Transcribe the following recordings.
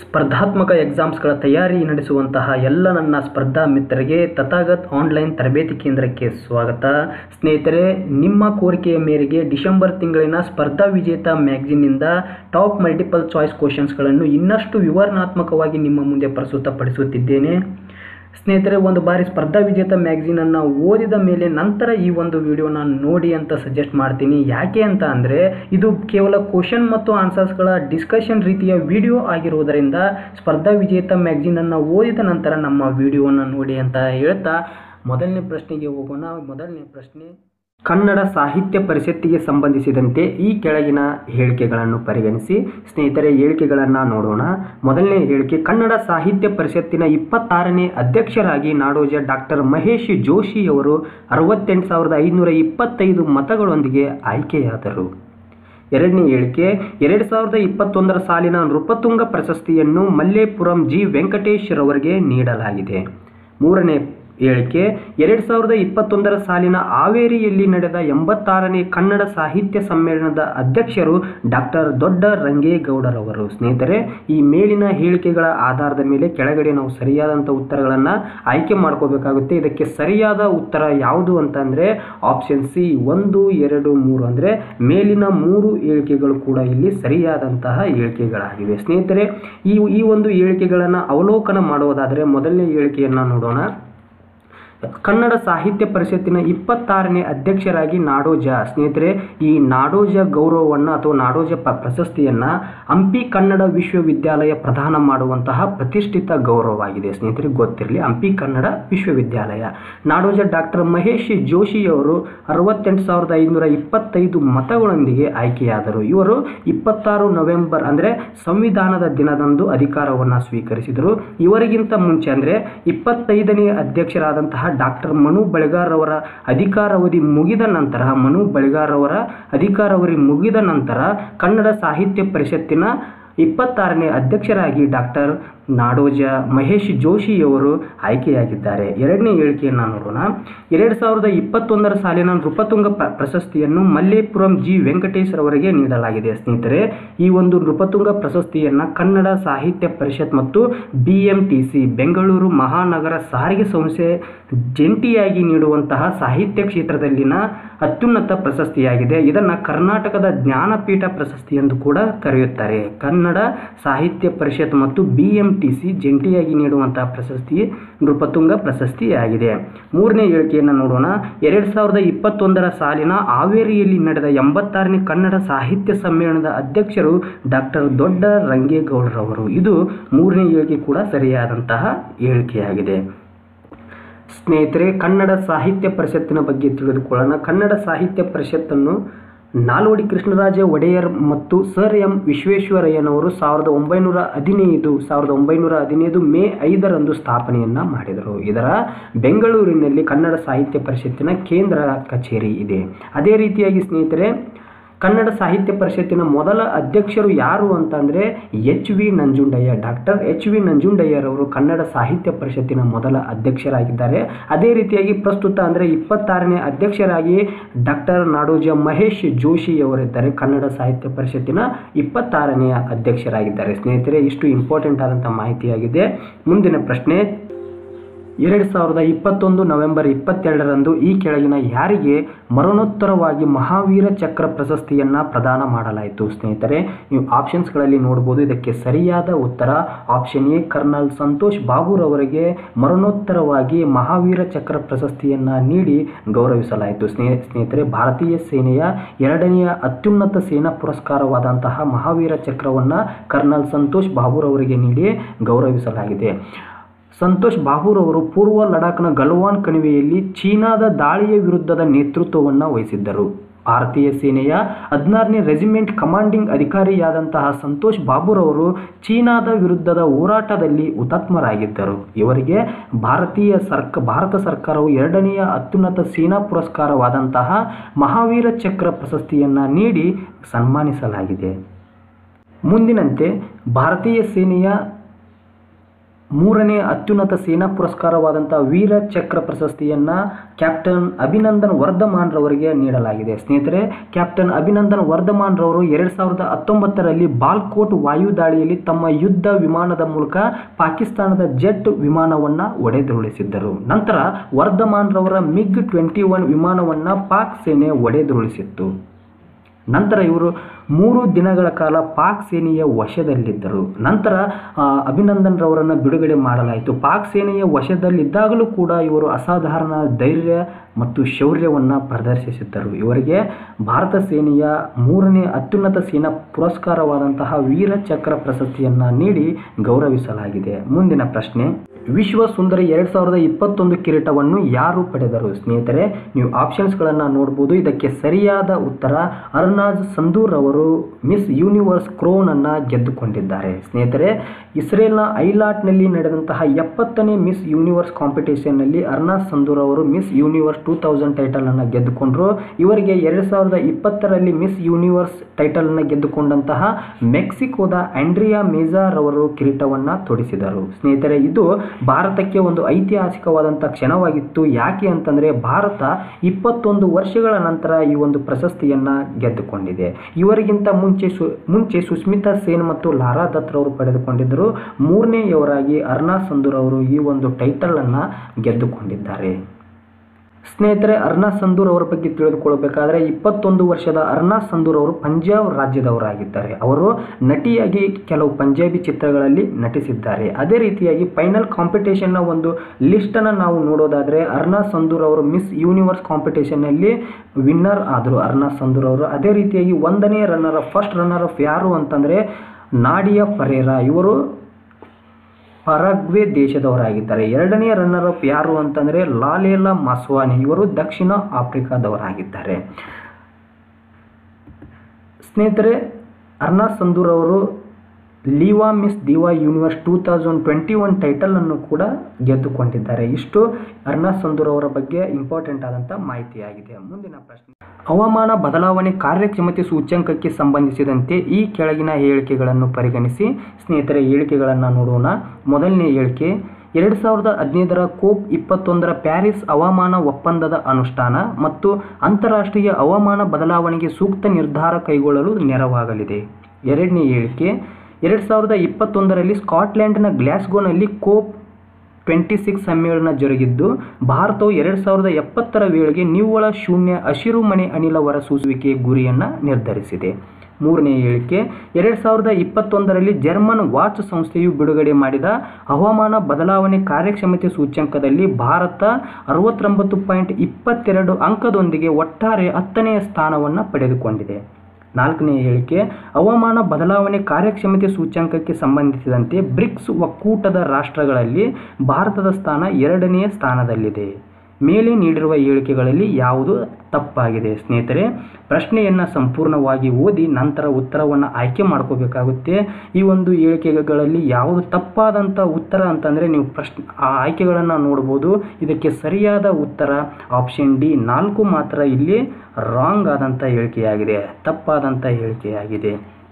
ಸ್ಪರ್ಧಾತ್ಮಕ ಎಕ್ಸಾಮ್ಸ್ಗಳ ತಯಾರಿ ನಡೆಸುವಂತಹ ಎಲ್ಲ ನನ್ನ ಸ್ಪರ್ಧಾ ಮಿತ್ರರಿಗೆ ತಥಾಗತ್ ಆನ್ಲೈನ್ ತರಬೇತಿ ಕೇಂದ್ರಕ್ಕೆ ಸ್ವಾಗತ ಸ್ನೇಹಿತರೆ ನಿಮ್ಮ ಕೋರಿಕೆಯ ಮೇರೆಗೆ ಡಿಸೆಂಬರ್ ತಿಂಗಳಿನ ಸ್ಪರ್ಧಾ ವಿಜೇತ ಮ್ಯಾಗ್ಜಿನ್ನಿಂದ ಟಾಪ್ ಮಲ್ಟಿಪಲ್ ಚಾಯ್ಸ್ ಕ್ವಶನ್ಸ್ಗಳನ್ನು ಇನ್ನಷ್ಟು ವಿವರಣಾತ್ಮಕವಾಗಿ ನಿಮ್ಮ ಮುಂದೆ ಪ್ರಸ್ತುತಪಡಿಸುತ್ತಿದ್ದೇನೆ ಸ್ನೇಹಿತರೆ ಒಂದು ಬಾರಿ ಸ್ಪರ್ಧಾ ವಿಜೇತ ಮ್ಯಾಗ್ಝಿನನ್ನು ಓದಿದ ಮೇಲೆ ನಂತರ ಈ ಒಂದು ವಿಡಿಯೋನ ನೋಡಿ ಅಂತ ಸಜೆಸ್ಟ್ ಮಾಡ್ತೀನಿ ಯಾಕೆ ಅಂತ ಅಂದರೆ ಇದು ಕೇವಲ ಕ್ವಶನ್ ಮತ್ತು ಆನ್ಸರ್ಸ್ಗಳ ಡಿಸ್ಕಷನ್ ರೀತಿಯ ವಿಡಿಯೋ ಆಗಿರುವುದರಿಂದ ಸ್ಪರ್ಧಾ ವಿಜೇತ ಮ್ಯಾಗ್ಝಿನನ್ನು ಓದಿದ ನಂತರ ನಮ್ಮ ವಿಡಿಯೋನ ನೋಡಿ ಅಂತ ಹೇಳ್ತಾ ಮೊದಲನೇ ಪ್ರಶ್ನೆಗೆ ಹೋಗೋಣ ಮೊದಲನೇ ಪ್ರಶ್ನೆ ಕನ್ನಡ ಸಾಹಿತ್ಯ ಪರಿಷತ್ತಿಗೆ ಸಂಬಂಧಿಸಿದಂತೆ ಈ ಕೆಳಗಿನ ಹೇಳಿಕೆಗಳನ್ನು ಪರಿಗಣಿಸಿ ಸ್ನೇಹಿತರೆ ಹೇಳಿಕೆಗಳನ್ನು ನೋಡೋಣ ಮೊದಲನೇ ಹೇಳಿಕೆ ಕನ್ನಡ ಸಾಹಿತ್ಯ ಪರಿಷತ್ತಿನ ಇಪ್ಪತ್ತಾರನೇ ಅಧ್ಯಕ್ಷರಾಗಿ ನಾಡೋಜ ಡಾಕ್ಟರ್ ಮಹೇಶ್ ಜೋಶಿಯವರು ಅರವತ್ತೆಂಟು ಸಾವಿರದ ಐನೂರ ಇಪ್ಪತ್ತೈದು ಮತಗಳೊಂದಿಗೆ ಆಯ್ಕೆಯಾದರು ಎರಡನೇ ಹೇಳಿಕೆ ಎರಡು ಸಾವಿರದ ಇಪ್ಪತ್ತೊಂದರ ಸಾಲಿನ ನೃಪತುಂಗ ಪ್ರಶಸ್ತಿಯನ್ನು ಮಲ್ಲೇಪುರಂ ಜಿ ವೆಂಕಟೇಶ್ ರವರಿಗೆ ನೀಡಲಾಗಿದೆ ಮೂರನೇ ಹೇಳಿಕೆ ಎರಡು ಸಾವಿರದ ಇಪ್ಪತ್ತೊಂದರ ಸಾಲಿನ ಹಾವೇರಿಯಲ್ಲಿ ನಡೆದ ಎಂಬತ್ತಾರನೇ ಕನ್ನಡ ಸಾಹಿತ್ಯ ಸಮ್ಮೇಳನದ ಅಧ್ಯಕ್ಷರು ಡಾಕ್ಟರ್ ದೊಡ್ಡ ರಂಗೇಗೌಡರವರು ಸ್ನೇಹಿತರೆ ಈ ಮೇಲಿನ ಹೇಳಿಕೆಗಳ ಆಧಾರದ ಮೇಲೆ ಕೆಳಗಡೆ ನಾವು ಸರಿಯಾದಂಥ ಉತ್ತರಗಳನ್ನು ಆಯ್ಕೆ ಮಾಡ್ಕೋಬೇಕಾಗುತ್ತೆ ಇದಕ್ಕೆ ಸರಿಯಾದ ಉತ್ತರ ಯಾವುದು ಅಂತಂದರೆ ಆಪ್ಷನ್ ಸಿ ಒಂದು ಎರಡು ಮೂರು ಅಂದರೆ ಮೇಲಿನ ಮೂರು ಹೇಳಿಕೆಗಳು ಕೂಡ ಇಲ್ಲಿ ಸರಿಯಾದಂತಹ ಹೇಳಿಕೆಗಳಾಗಿವೆ ಸ್ನೇಹಿತರೆ ಈ ಈ ಒಂದು ಹೇಳಿಕೆಗಳನ್ನು ಅವಲೋಕನ ಮಾಡುವುದಾದರೆ ಮೊದಲನೇ ಹೇಳಿಕೆಯನ್ನು ನೋಡೋಣ ಕನ್ನಡ ಸಾಹಿತ್ಯ ಪರಿಷತ್ತಿನ ಇಪ್ಪತ್ತಾರನೇ ಅಧ್ಯಕ್ಷರಾಗಿ ನಾಡೋಜ ಸ್ನೇಹಿತರೆ ಈ ನಾಡೋಜ ಗೌರವವನ್ನು ಅಥವಾ ನಾಡೋಜ ಪ ಪ್ರಶಸ್ತಿಯನ್ನು ಹಂಪಿ ಕನ್ನಡ ವಿಶ್ವವಿದ್ಯಾಲಯ ಪ್ರದಾನ ಮಾಡುವಂತಹ ಪ್ರತಿಷ್ಠಿತ ಗೌರವವಾಗಿದೆ ಸ್ನೇಹಿತರೆ ಗೊತ್ತಿರಲಿ ಹಂಪಿ ಕನ್ನಡ ವಿಶ್ವವಿದ್ಯಾಲಯ ನಾಡೋಜ ಡಾಕ್ಟರ್ ಮಹೇಶ್ ಜೋಶಿಯವರು ಅರವತ್ತೆಂಟು ಸಾವಿರದ ಐನೂರ ಇಪ್ಪತ್ತೈದು ಮತಗಳೊಂದಿಗೆ ಆಯ್ಕೆಯಾದರು ಇವರು ಇಪ್ಪತ್ತಾರು ನವೆಂಬರ್ ಅಂದರೆ ಸಂವಿಧಾನದ ದಿನದಂದು ಅಧಿಕಾರವನ್ನು ಸ್ವೀಕರಿಸಿದರು ಇವರಿಗಿಂತ ಮುಂಚೆ ಅಂದರೆ ಇಪ್ಪತ್ತೈದನೇ ಅಧ್ಯಕ್ಷರಾದಂತಹ ಡಾಕ್ಟರ್ ಮನು ಬಳಿಗಾರ್ ಅವರ ಅಧಿಕಾರಾವಧಿ ಮುಗಿದ ನಂತರ ಮನು ಬಳಿಗಾರ್ ಅವರ ಅಧಿಕಾರಾವಧಿ ಮುಗಿದ ನಂತರ ಕನ್ನಡ ಸಾಹಿತ್ಯ ಪರಿಷತ್ತಿನ ಇಪ್ಪತ್ತಾರನೇ ಅಧ್ಯಕ್ಷರಾಗಿ ಡಾಕ್ಟರ್ ನಾಡೋಜ ಮಹೇಶ್ ಜೋಶಿಯವರು ಆಯ್ಕೆಯಾಗಿದ್ದಾರೆ ಎರಡನೇ ಹೇಳಿಕೆಯನ್ನು ನೋಡೋಣ ಎರಡು ಸಾವಿರದ ಇಪ್ಪತ್ತೊಂದರ ಸಾಲಿನ ನೃಪತುಂಗ ಪ್ರ ಪ್ರಶಸ್ತಿಯನ್ನು ಮಲ್ಲೇಪುರಂ ಜಿ ವೆಂಕಟೇಶ್ ರವರಿಗೆ ನೀಡಲಾಗಿದೆ ಸ್ನೇಹಿತರೆ ಈ ಒಂದು ನೃಪತುಂಗ ಪ್ರಶಸ್ತಿಯನ್ನು ಕನ್ನಡ ಸಾಹಿತ್ಯ ಪರಿಷತ್ ಮತ್ತು B M T C Bengaluru Mahanagara Sarige ಸಂಸ್ಥೆ ಜಂಟಿಯಾಗಿ ನೀಡುವಂತಹ ಸಾಹಿತ್ಯ ಕ್ಷೇತ್ರದಲ್ಲಿನ ಅತ್ಯುನ್ನತ ಪ್ರಶಸ್ತಿಯಾಗಿದೆ ಇದನ್ನು ಕರ್ನಾಟಕದ ಜ್ಞಾನಪೀಠ ಪ್ರಶಸ್ತಿ ಎಂದು ಕೂಡ ಕರೆಯುತ್ತಾರೆ ಕನ್ನಡ ಸಾಹಿತ್ಯ ಪರಿಷತ್ ಮತ್ತು ಬಿ ಎಂ ಟಿ ಸಿ ಜಂಟಿಯಾಗಿ ನೀಡುವಂತಹ ಪ್ರಶಸ್ತಿ ನೃಪತುಂಗ ಪ್ರಶಸ್ತಿಯಾಗಿದೆ ಮೂರನೇ ಹೇಳಿಕೆಯನ್ನು ನೋಡೋಣ ಎರಡು ಸಾವಿರದ ಇಪ್ಪತ್ತೊಂದರ ಸಾಲಿನ ಹಾವೇರಿಯಲ್ಲಿ ನಡೆದ ಎಂಬತ್ತಾರನೇ ಕನ್ನಡ ಸಾಹಿತ್ಯ ಸಮ್ಮೇಳನದ ಅಧ್ಯಕ್ಷರು ಡಾಕ್ಟರ್ ದೊಡ್ಡ ರಂಗೇಗೌಡರವರು ಇದು ಮೂರನೇ ಹೇಳಿಕೆ ಕೂಡ ಸರಿಯಾದಂತಹ ಹೇಳಿಕೆಯಾಗಿದೆ ಸ್ನೇಹಿತರೆ ಕನ್ನಡ ಸಾಹಿತ್ಯ ಪರಿಷತ್ತಿನ ಬಗ್ಗೆ ತಿಳಿದುಕೊಳ್ಳೋಣ ಕನ್ನಡ ಸಾಹಿತ್ಯ ಪರಿಷತ್ತನ್ನು ನಾಲ್ವಡಿ ಕೃಷ್ಣರಾಜ ಒಡೆಯರ್ ಮತ್ತು ಸರ್ ಎಂ ವಿಶ್ವೇಶ್ವರಯ್ಯನವರು ಸಾವಿರದ ಒಂಬೈನೂರ ಹದಿನೈದು ಸಾವಿರದ ಒಂಬೈನೂರ ಹದಿನೈದು ಮೇ ಐದರಂದು ಸ್ಥಾಪನೆಯನ್ನು ಮಾಡಿದರು ಇದರ ಬೆಂಗಳೂರಿನಲ್ಲಿ ಕನ್ನಡ ಸಾಹಿತ್ಯ ಪರಿಷತ್ತಿನ ಕೇಂದ್ರ ಕಚೇರಿ ಇದೆ ಅದೇ ರೀತಿಯಾಗಿ ಸ್ನೇಹಿತರೆ ಕನ್ನಡ ಸಾಹಿತ್ಯ ಪರಿಷತ್ತಿನ ಮೊದಲ ಅಧ್ಯಕ್ಷರು ಯಾರು ಅಂತಂದರೆ H V Nanjundaiah doctor H V ನಂಜುಂಡಯ್ಯರವರು ಕನ್ನಡ ಸಾಹಿತ್ಯ ಪರಿಷತ್ತಿನ ಮೊದಲ ಅಧ್ಯಕ್ಷರಾಗಿದ್ದಾರೆ ಅದೇ ರೀತಿಯಾಗಿ ಪ್ರಸ್ತುತ ಅಂದರೆ ಇಪ್ಪತ್ತಾರನೇ ಅಧ್ಯಕ್ಷರಾಗಿ ಡಾಕ್ಟರ್ ನಾಡೋಜ ಮಹೇಶ್ ಜೋಶಿಯವರಿದ್ದಾರೆ ಕನ್ನಡ ಸಾಹಿತ್ಯ ಪರಿಷತ್ತಿನ ಇಪ್ಪತ್ತಾರನೆಯ ಅಧ್ಯಕ್ಷರಾಗಿದ್ದಾರೆ ಸ್ನೇಹಿತರೆ ಇಷ್ಟು ಇಂಪಾರ್ಟೆಂಟ್ ಆದಂಥ ಮಾಹಿತಿಯಾಗಿದೆ ಮುಂದಿನ ಪ್ರಶ್ನೆ ಎರಡು ಸಾವಿರದ ಇಪ್ಪತ್ತೊಂದು ನವೆಂಬರ್ ಇಪ್ಪತ್ತೆರಡರಂದು ಈ ಕೆಳಗಿನ ಯಾರಿಗೆ ಮರಣೋತ್ತರವಾಗಿ ಮಹಾವೀರ ಚಕ್ರ ಪ್ರಶಸ್ತಿಯನ್ನು ಪ್ರದಾನ ಮಾಡಲಾಯಿತು ಸ್ನೇಹಿತರೆ ನೀವು ಆಪ್ಷನ್ಸ್ಗಳಲ್ಲಿ ನೋಡ್ಬೋದು ಇದಕ್ಕೆ ಸರಿಯಾದ ಉತ್ತರ ಆಪ್ಷನ್ ಎ ಕರ್ನಲ್ ಸಂತೋಷ್ ಬಾಬುರವರಿಗೆ ಮರಣೋತ್ತರವಾಗಿ ಮಹಾವೀರ ಚಕ್ರ ಪ್ರಶಸ್ತಿಯನ್ನು ನೀಡಿ ಗೌರವಿಸಲಾಯಿತು ಸ್ನೇಹ ಸ್ನೇಹಿತರೆ ಭಾರತೀಯ ಸೇನೆಯ ಎರಡನೆಯ ಅತ್ಯುನ್ನತ ಸೇನಾ ಪುರಸ್ಕಾರವಾದಂತಹ ಮಹಾವೀರ ಚಕ್ರವನ್ನು ಕರ್ನಲ್ ಸಂತೋಷ್ ಬಾಬುರವರಿಗೆ ನೀಡಿ ಗೌರವಿಸಲಾಗಿದೆ ಸಂತೋಷ್ ಬಾಬುರವರು ಪೂರ್ವ ಲಡಾಖ್ನ ಗಲ್ವಾನ್ ಕಣಿವೆಯಲ್ಲಿ ಚೀನಾದ ದಾಳಿಯ ವಿರುದ್ಧದ ನೇತೃತ್ವವನ್ನು ವಹಿಸಿದ್ದರು ಭಾರತೀಯ ಸೇನೆಯ ಹದಿನಾರನೇ ರೆಜಿಮೆಂಟ್ ಕಮಾಂಡಿಂಗ್ ಅಧಿಕಾರಿಯಾದಂತಹ ಸಂತೋಷ್ ಬಾಬುರವರು ಚೀನಾದ ವಿರುದ್ಧದ ಹೋರಾಟದಲ್ಲಿ ಹುತಾತ್ಮರಾಗಿದ್ದರು ಇವರಿಗೆ ಭಾರತೀಯ ಸರ್ಕ ಭಾರತ ಸರ್ಕಾರವು ಎರಡನೆಯ ಅತ್ಯುನ್ನತ ಸೇನಾ ಪುರಸ್ಕಾರವಾದಂತಹ ಮಹಾವೀರ ಚಕ್ರ ಪ್ರಶಸ್ತಿಯನ್ನು ನೀಡಿ ಸನ್ಮಾನಿಸಲಾಗಿದೆ ಮುಂದಿನಂತೆ ಭಾರತೀಯ ಸೇನೆಯ ಮೂರನೇ ಅತ್ಯುನ್ನತ ಸೇನಾ ಪುರಸ್ಕಾರವಾದಂಥ ವೀರ ಚಕ್ರ ಪ್ರಶಸ್ತಿಯನ್ನು ಕ್ಯಾಪ್ಟನ್ ಅಭಿನಂದನ್ ವರ್ಧಮಾನ್ ರವರಿಗೆ ನೀಡಲಾಗಿದೆ ಸ್ನೇಹಿತರೆ ಕ್ಯಾಪ್ಟನ್ ಅಭಿನಂದನ್ ವರ್ಧಮಾನ್ ರವರು ಎರಡು ಸಾವಿರದ ಹತ್ತೊಂಬತ್ತರಲ್ಲಿ ಬಾಲ್ಕೋಟ್ ವಾಯು ದಾಳಿಯಲ್ಲಿ ತಮ್ಮ ಯುದ್ಧ ವಿಮಾನದ ಮೂಲಕ ಪಾಕಿಸ್ತಾನದ ಜೆಟ್ ವಿಮಾನವನ್ನು ಒಡೆದುರುಳಿಸಿದ್ದರು ನಂತರ ವರ್ಧಮಾನ್ ರವರ ಮಿಗ್ ಟ್ವೆಂಟಿ ಒನ್ ವಿಮಾನವನ್ನು ಪಾಕ್ ಸೇನೆ ಒಡೆದುರುಳಿಸಿತ್ತು ನಂತರ ಇವರು ಮೂರು ದಿನಗಳ ಕಾಲ ಪಾಕ್ ಸೇನೆಯ ವಶದಲ್ಲಿದ್ದರು ನಂತರ ಆ, ಅಭಿನಂದನ್ ರವರನ್ನು ಬಿಡುಗಡೆ ಮಾಡಲಾಯಿತು ಪಾಕ್ ಸೇನೆಯ ವಶದಲ್ಲಿದ್ದಾಗಲೂ ಕೂಡ ಇವರು ಅಸಾಧಾರಣ ಧೈರ್ಯ ಮತ್ತು ಶೌರ್ಯವನ್ನು ಪ್ರದರ್ಶಿಸಿದ್ದರು ಇವರಿಗೆ ಭಾರತ ಸೇನೆಯ ಮೂರನೇ ಅತ್ಯುನ್ನತ ಸೇನಾ ಪುರಸ್ಕಾರವಾದಂತಹ ವೀರ ಚಕ್ರ ಪ್ರಶಸ್ತಿಯನ್ನು ನೀಡಿ ಗೌರವಿಸಲಾಗಿದೆ ಮುಂದಿನ ಪ್ರಶ್ನೆ ವಿಶ್ವ ಸುಂದರಿ ಎರಡು ಸಾವಿರದ ಇಪ್ಪತ್ತೊಂದು ಕಿರೀಟವನ್ನು ಯಾರು ಪಡೆದರು ಸ್ನೇಹಿತರೆ ನೀವು ಆಪ್ಷನ್ಸ್ಗಳನ್ನು ನೋಡ್ಬೋದು ಇದಕ್ಕೆ ಸರಿಯಾದ ಉತ್ತರ ಅರ್ನಾಜ್ ಸಂದೂರ್ ಅವರು ಮಿಸ್ ಯೂನಿವರ್ಸ್ ಕ್ರೋನನ್ನು ಗೆದ್ದುಕೊಂಡಿದ್ದಾರೆ ಸ್ನೇಹಿತರೆ ಇಸ್ರೇಲ್ನ ಐಲಾಟ್ನಲ್ಲಿ ನಡೆದಂತಹ ಎಪ್ಪತ್ತನೇ ಮಿಸ್ ಯೂನಿವರ್ಸ್ ಕಾಂಪಿಟೇಷನ್ನಲ್ಲಿ ಅರ್ನಾಜ್ ಸಂದೂರ್ ಅವರು ಮಿಸ್ ಯೂನಿವರ್ಸ್ ಟೂ ತೌಸಂಡ್ ಟೈಟಲನ್ನು ಗೆದ್ದುಕೊಂಡರು ಇವರಿಗೆ ಎರಡು ಸಾವಿರದ ಇಪ್ಪತ್ತರಲ್ಲಿ ಮಿಸ್ ಯೂನಿವರ್ಸ್ ಟೈಟಲನ್ನು ಗೆದ್ದುಕೊಂಡಂತಹ ಮೆಕ್ಸಿಕೋದ ಆಂಡ್ರಿಯಾ ಮೇಜಾರ್ ಅವರು ಕಿರೀಟವನ್ನು ತೊಡಿಸಿದರು ಸ್ನೇಹಿತರೆ ಇದು ಭಾರತಕ್ಕೆ ಒಂದು ಐತಿಹಾಸಿಕವಾದಂಥ ಕ್ಷಣವಾಗಿತ್ತು ಯಾಕೆ ಅಂತಂದರೆ ಭಾರತ ಇಪ್ಪತ್ತೊಂದು ವರ್ಷಗಳ ನಂತರ ಈ ಒಂದು ಪ್ರಶಸ್ತಿಯನ್ನು ಗೆದ್ದುಕೊಂಡಿದೆ ಇವರಿಗಿಂತ ಮುಂಚೆ ಸು ಮುಂಚೆ ಸುಸ್ಮಿತಾ ಸೇನ್ ಮತ್ತು ಲಾರಾ ದತ್ ರವರು ಪಡೆದುಕೊಂಡಿದ್ದರು ಮೂರನೆಯವರಾಗಿ ಅರ್ನಾ ಸಂದೂರ್ ಅವರು ಈ ಒಂದು ಟೈಟಲನ್ನು ಗೆದ್ದುಕೊಂಡಿದ್ದಾರೆ ಸ್ನೇಹಿತರೆ ಅರ್ನಾ ಸಂದೂರ್ ಅವರ ಬಗ್ಗೆ ತಿಳಿದುಕೊಳ್ಳಬೇಕಾದ್ರೆ ಇಪ್ಪತ್ತೊಂದು ವರ್ಷದ ಅರ್ನಾ ಸಂದೂರ್ ಅವರು ಪಂಜಾಬ್ ರಾಜ್ಯದವರಾಗಿದ್ದಾರೆ ಅವರು ನಟಿಯಾಗಿ ಕೆಲವು ಪಂಜಾಬಿ ಚಿತ್ರಗಳಲ್ಲಿ ನಟಿಸಿದ್ದಾರೆ ಅದೇ ರೀತಿಯಾಗಿ ಫೈನಲ್ ಕಾಂಪಿಟೇಷನ್ನ ಒಂದು ಲಿಸ್ಟನ್ನು ನಾವು ನೋಡೋದಾದರೆ ಅರ್ನಾ ಸಂದೂರ್ ಅವರು ಮಿಸ್ ಯೂನಿವರ್ಸ್ ಕಾಂಪಿಟೇಷನ್ನಲ್ಲಿ ವಿನ್ನರ್ ಆದರು ಅರ್ನಾ ಸಂದೂರ್ ಅವರು ಅದೇ ರೀತಿಯಾಗಿ ಒಂದನೇ ರನ್ನರ್ ಫಸ್ಟ್ ರನ್ನರ್ ಅಫ್ ಯಾರು ಅಂತಂದರೆ ನಾಡಿಯಾ ಫರೇರಾ ಇವರು ಪರಗ್ವೆ ದೇಶದವರಾಗಿದ್ದಾರೆ ಎರಡನೇ ರನ್ನರ್ ಅಪ್ ಯಾರು ಅಂತಂದರೆ ಲಾಲೇಲಾ ಮಸ್ವಾನಿ ಇವರು ದಕ್ಷಿಣ ಆಫ್ರಿಕಾದವರಾಗಿದ್ದಾರೆ ಸ್ನೇಹಿತರೆ ಅರ್ನಾ ಸಂದೂರ್ ಅವರು LIVA Miss Diva Universe two thousand twenty one ಟೈಟಲನ್ನು ಕೂಡ ಗೆದ್ದುಕೊಂಡಿದ್ದಾರೆ ಇಷ್ಟು ಅರ್ನಾ ಸಂದೂರ್ ಅವರ ಬಗ್ಗೆ ಇಂಪಾರ್ಟೆಂಟ್ ಆದಂಥ ಮಾಹಿತಿಯಾಗಿದೆ ಮುಂದಿನ ಪ್ರಶ್ನೆ ಹವಾಮಾನ ಬದಲಾವಣೆ ಕಾರ್ಯಕ್ಷಮತೆ ಸೂಚ್ಯಂಕಕ್ಕೆ ಸಂಬಂಧಿಸಿದಂತೆ ಈ ಕೆಳಗಿನ ಹೇಳಿಕೆಗಳನ್ನು ಪರಿಗಣಿಸಿ ಸ್ನೇಹಿತರೆ ಹೇಳಿಕೆಗಳನ್ನು ನೋಡೋಣ ಮೊದಲನೇ ಹೇಳಿಕೆ ಎರಡು ಸಾವಿರದ ಹದಿನೈದರ ಕೋಪ್ ಇಪ್ಪತ್ತೊಂದರ ಪ್ಯಾರಿಸ್ ಹವಾಮಾನ ಒಪ್ಪಂದದ ಅನುಷ್ಠಾನ ಮತ್ತು ಅಂತಾರಾಷ್ಟ್ರೀಯ ಹವಾಮಾನ ಬದಲಾವಣೆಗೆ ಸೂಕ್ತ ನಿರ್ಧಾರ ಕೈಗೊಳ್ಳಲು ನೆರವಾಗಲಿದೆ ಎರಡನೇ ಹೇಳಿಕೆ ಎರಡು ಸಾವಿರದ ಇಪ್ಪತ್ತೊಂದರಲ್ಲಿ ಸ್ಕಾಟ್ಲೆಂಡ್ನ ಗ್ಲಾಸ್ಗೋನಲ್ಲಿ ಕೋಪ್ ಟ್ವೆಂಟಿ ಸಿಕ್ಸ್ ಸಮ್ಮೇಳನ ಜರುಗಿದ್ದು ಭಾರತವು ಎರಡು ಸಾವಿರದ ಎಪ್ಪತ್ತರ ವೇಳೆಗೆ ನಿವ್ವಳ ಶೂನ್ಯ ಹಸಿರು ಮನೆ ಅನಿಲ ಹೊರಸೂಸುವಿಕೆ ಗುರಿಯನ್ನು ನಿರ್ಧರಿಸಿದೆ ಮೂರನೇ ಹೇಳಿಕೆ ಎರಡು ಸಾವಿರದ ಇಪ್ಪತ್ತೊಂದರಲ್ಲಿ ಜರ್ಮನ್ ವಾಚ್ ಸಂಸ್ಥೆಯು ಬಿಡುಗಡೆ ಮಾಡಿದ ಹವಾಮಾನ ಬದಲಾವಣೆ ಕಾರ್ಯಕ್ಷಮತೆ ಸೂಚ್ಯಂಕದಲ್ಲಿ ಭಾರತ ಅರವತ್ತೊಂಬತ್ತು ಪಾಯಿಂಟ್ ಇಪ್ಪತ್ತೆರಡು ಅಂಕದೊಂದಿಗೆ ಒಟ್ಟಾರೆ ಹತ್ತನೆಯ ಸ್ಥಾನವನ್ನು ಪಡೆದುಕೊಂಡಿದೆ ನಾಲ್ಕನೇ ಹೇಳಿಕೆ ಹವಾಮಾನ ಬದಲಾವಣೆ ಕಾರ್ಯಕ್ಷಮತೆ ಸೂಚ್ಯಂಕಕ್ಕೆ ಸಂಬಂಧಿಸಿದಂತೆ ಬ್ರಿಕ್ಸ್ ಒಕ್ಕೂಟದ ರಾಷ್ಟ್ರಗಳಲ್ಲಿ ಭಾರತದ ಸ್ಥಾನ ಎರಡನೆಯ ಸ್ಥಾನದಲ್ಲಿದೆ ಮೇಲೆ ನೀಡಿರುವ ಹೇಳಿಕೆಗಳಲ್ಲಿ ಯಾವುದು ತಪ್ಪಾಗಿದೆ ಸ್ನೇಹಿತರೆ ಪ್ರಶ್ನೆಯನ್ನು ಸಂಪೂರ್ಣವಾಗಿ ಓದಿ ನಂತರ ಉತ್ತರವನ್ನು ಆಯ್ಕೆ ಮಾಡ್ಕೋಬೇಕಾಗುತ್ತೆ ಈ ಒಂದು ಹೇಳಿಕೆಗಳಲ್ಲಿ ಯಾವುದು ತಪ್ಪಾದಂಥ ಉತ್ತರ ಅಂತಂದರೆ ನೀವು ಪ್ರಶ್ನೆ ಆ ಆಯ್ಕೆಗಳನ್ನು ನೋಡ್ಬೋದು ಇದಕ್ಕೆ ಸರಿಯಾದ ಉತ್ತರ ಆಪ್ಷನ್ ಡಿ ನಾಲ್ಕು ಮಾತ್ರ ಇಲ್ಲಿ ರಾಂಗ್ ಆದಂಥ ಹೇಳಿಕೆಯಾಗಿದೆ ತಪ್ಪಾದಂಥ ಹೇಳಿಕೆಯಾಗಿದೆ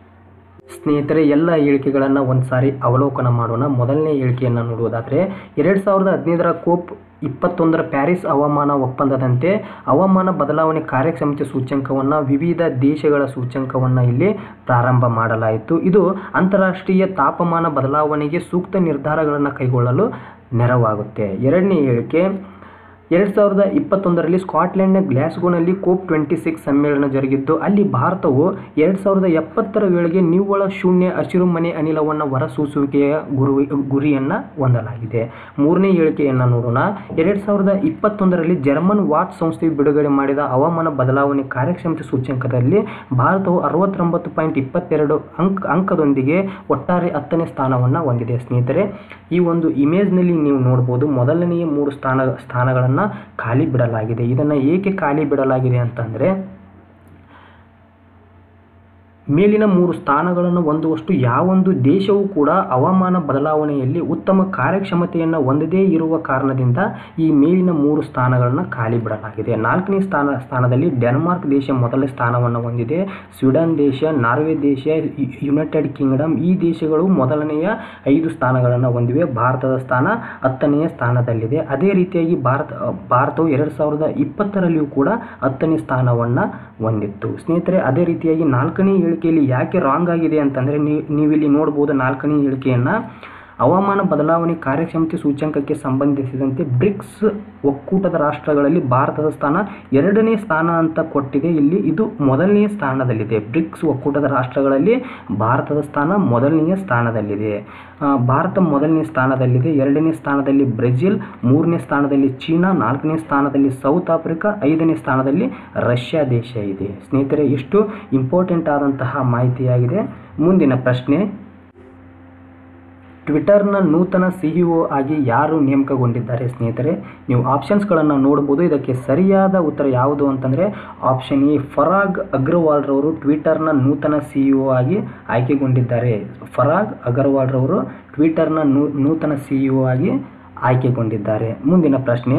ಸ್ನೇಹಿತರೆ ಎಲ್ಲ ಹೇಳಿಕೆಗಳನ್ನು ಒಂದು ಸಾರಿ ಅವಲೋಕನ ಮಾಡೋಣ ಮೊದಲನೇ ಹೇಳಿಕೆಯನ್ನು ನೋಡುವುದಾದರೆ ಎರಡು ಸಾವಿರದ ಹದಿನೈದರ ಕೋಪ್ ಇಪ್ಪತ್ತೊಂದರ ಪ್ಯಾರಿಸ್ ಹವಾಮಾನ ಒಪ್ಪಂದದಂತೆ ಹವಾಮಾನ ಬದಲಾವಣೆ ಕಾರ್ಯಕ್ಷಮತೆ ಸೂಚ್ಯಂಕವನ್ನು ವಿವಿಧ ದೇಶಗಳ ಸೂಚ್ಯಂಕವನ್ನು ಇಲ್ಲಿ ಪ್ರಾರಂಭ ಮಾಡಲಾಯಿತು ಇದು ಅಂತಾರಾಷ್ಟ್ರೀಯ ತಾಪಮಾನ ಬದಲಾವಣೆಗೆ ಸೂಕ್ತ ನಿರ್ಧಾರಗಳನ್ನು ಕೈಗೊಳ್ಳಲು ನೆರವಾಗುತ್ತೆ ಎರಡನೇ ಹೇಳಿಕೆ ಎರಡು ಸಾವಿರದ ಇಪ್ಪತ್ತೊಂದರಲ್ಲಿ ಸ್ಕಾಟ್ಲೆಂಡ್ನ ಗ್ಲಾಸ್ಗೋನಲ್ಲಿ ಕೋಪ್ ಟ್ವೆಂಟಿ ಸಿಕ್ಸ್ ಸಮ್ಮೇಳನ ಜರುಗಿದ್ದು ಅಲ್ಲಿ ಭಾರತವು ಎರಡು ಸಾವಿರದ ಎಪ್ಪತ್ತರ ವೇಳೆಗೆ ನಿವ್ವಳ ಶೂನ್ಯ ಹಸಿರು ಮನೆ ಅನಿಲವನ್ನು ಹೊರಸೂಸುವಿಕೆಯ ಗುರು ಗುರಿಯನ್ನು ಹೊಂದಲಾಗಿದೆ ಮೂರನೇ ಹೇಳಿಕೆಯನ್ನು ನೋಡೋಣ ಎರಡು ಸಾವಿರದ ಇಪ್ಪತ್ತೊಂದರಲ್ಲಿ ಜರ್ಮನ್ ವಾಚ್ ಸಂಸ್ಥೆಯು ಬಿಡುಗಡೆ ಮಾಡಿದ ಹವಾಮಾನ ಬದಲಾವಣೆ ಕಾರ್ಯಕ್ಷಮತೆ ಸೂಚ್ಯಂಕದಲ್ಲಿ ಭಾರತವು ಅರವತ್ತೊಂಬತ್ತು ಪಾಯಿಂಟ್ ಇಪ್ಪತ್ತೆರಡು ಅಂಕ ಅಂಕದೊಂದಿಗೆ ಒಟ್ಟಾರೆ ಹತ್ತನೇ ಸ್ಥಾನವನ್ನು ಹೊಂದಿದೆ ಸ್ನೇಹಿತರೆ ಈ ಒಂದು ಇಮೇಜ್ನಲ್ಲಿ ನೀವು ನೋಡ್ಬೋದು ಮೊದಲನೆಯ ಮೂರು ಸ್ಥಾನ ಸ್ಥಾನಗಳನ್ನು ಖಾಲಿ ಬಿಡಲಾಗಿದೆ ಇದನ್ನು ಏಕೆ ಖಾಲಿ ಬಿಡಲಾಗಿದೆ ಅಂತಂದರೆ ಮೇಲಿನ ಮೂರು ಸ್ಥಾನಗಳನ್ನು ಹೊಂದುವಷ್ಟು ಯಾವೊಂದು ದೇಶವೂ ಕೂಡ ಹವಾಮಾನ ಬದಲಾವಣೆಯಲ್ಲಿ ಉತ್ತಮ ಕಾರ್ಯಕ್ಷಮತೆಯನ್ನು ಹೊಂದದೇ ಇರುವ ಕಾರಣದಿಂದ ಈ ಮೇಲಿನ ಮೂರು ಸ್ಥಾನಗಳನ್ನು ಖಾಲಿ ಬಿಡಲಾಗಿದೆ ನಾಲ್ಕನೇ ಸ್ಥಾನ ಸ್ಥಾನದಲ್ಲಿ ಡೆನ್ಮಾರ್ಕ್ ದೇಶ ಮೊದಲ ಸ್ಥಾನವನ್ನು ಹೊಂದಿದೆ ಸ್ವೀಡನ್ ದೇಶ ನಾರ್ವೆ ದೇಶ ಯು- ಯುನೈಟೆಡ್ ಕಿಂಗ್ಡಮ್ ಈ ದೇಶಗಳು ಮೊದಲನೆಯ ಐದು ಸ್ಥಾನಗಳನ್ನು ಹೊಂದಿವೆ ಭಾರತದ ಸ್ಥಾನ ಹತ್ತನೆಯ ಸ್ಥಾನದಲ್ಲಿದೆ ಅದೇ ರೀತಿಯಾಗಿ ಭಾರತ ಭಾರತವು ಎರಡು ಸಾವಿರದ ಇಪ್ಪತ್ತರಲ್ಲಿಯೂ ಕೂಡ ಹತ್ತನೇ ಸ್ಥಾನವನ್ನು ಹೊಂದಿತ್ತು ಸ್ನೇಹಿತರೆ ಅದೇ ರೀತಿಯಾಗಿ ನಾಲ್ಕನೇ ಹೇಳಿಕೆಯಲ್ಲಿ ಯಾಕೆ ರಾಂಗ್ ಆಗಿದೆ ಅಂತಂದರೆ ನೀವು ನೀವಿಲ್ಲಿ ನೋಡ್ಬೋದು ನಾಲ್ಕನೇ ಹೇಳಿಕೆಯನ್ನು ಹವಾಮಾನ ಬದಲಾವಣೆ ಕಾರ್ಯಕ್ಷಮತೆ ಸೂಚ್ಯಂಕಕ್ಕೆ ಸಂಬಂಧಿಸಿದಂತೆ ಬ್ರಿಕ್ಸ್ ಒಕ್ಕೂಟದ ರಾಷ್ಟ್ರಗಳಲ್ಲಿ ಭಾರತದ ಸ್ಥಾನ ಎರಡನೇ ಸ್ಥಾನ ಅಂತ ಕೊಟ್ಟಿದೆ ಇಲ್ಲಿ ಇದು ಮೊದಲನೇ ಸ್ಥಾನದಲ್ಲಿದೆ ಬ್ರಿಕ್ಸ್ ಒಕ್ಕೂಟದ ರಾಷ್ಟ್ರಗಳಲ್ಲಿ ಭಾರತದ ಸ್ಥಾನ ಮೊದಲನೆಯ ಸ್ಥಾನದಲ್ಲಿದೆ ಆ, ಭಾರತ ಮೊದಲನೇ ಸ್ಥಾನದಲ್ಲಿದೆ ಎರಡನೇ ಸ್ಥಾನದಲ್ಲಿ ಬ್ರೆಜಿಲ್ ಮೂರನೇ ಸ್ಥಾನದಲ್ಲಿ ಚೀನಾ ನಾಲ್ಕನೇ ಸ್ಥಾನದಲ್ಲಿ ಸೌತ್ ಆಫ್ರಿಕಾ ಐದನೇ ಸ್ಥಾನದಲ್ಲಿ ರಷ್ಯಾ ದೇಶ ಇದೆ ಸ್ನೇಹಿತರೆ ಎಷ್ಟು ಇಂಪಾರ್ಟೆಂಟ್ ಆದಂತಹ ಮಾಹಿತಿಯಾಗಿದೆ ಮುಂದಿನ ಪ್ರಶ್ನೆ ಟ್ವಿಟರ್ನ ನೂತನ ಸಿಇಒ ಆಗಿ ಯಾರು ನೇಮಕಗೊಂಡಿದ್ದಾರೆ ಸ್ನೇಹಿತರೆ ನೀವು ಆಪ್ಷನ್ಸ್ಗಳನ್ನು ನೋಡ್ಬೋದು ಇದಕ್ಕೆ ಸರಿಯಾದ ಉತ್ತರ ಯಾವುದು ಅಂತಂದರೆ ಆಪ್ಷನ್ ಎ ಫರಾಗ್ ಅಗ್ರವಾಲ್ರವರು ಟ್ವಿಟರ್ನ ನೂತನ ಸಿಇಒ ಆಗಿ ಆಯ್ಕೆಗೊಂಡಿದ್ದಾರೆ ಫರಾಗ್ ಅಗರ್ವಾಲ್ರವರು ಟ್ವಿಟರ್ನ ನೂ ನೂತನ ಸಿಇಒ ಆಗಿ ಆಯ್ಕೆಗೊಂಡಿದ್ದಾರೆ ಮುಂದಿನ ಪ್ರಶ್ನೆ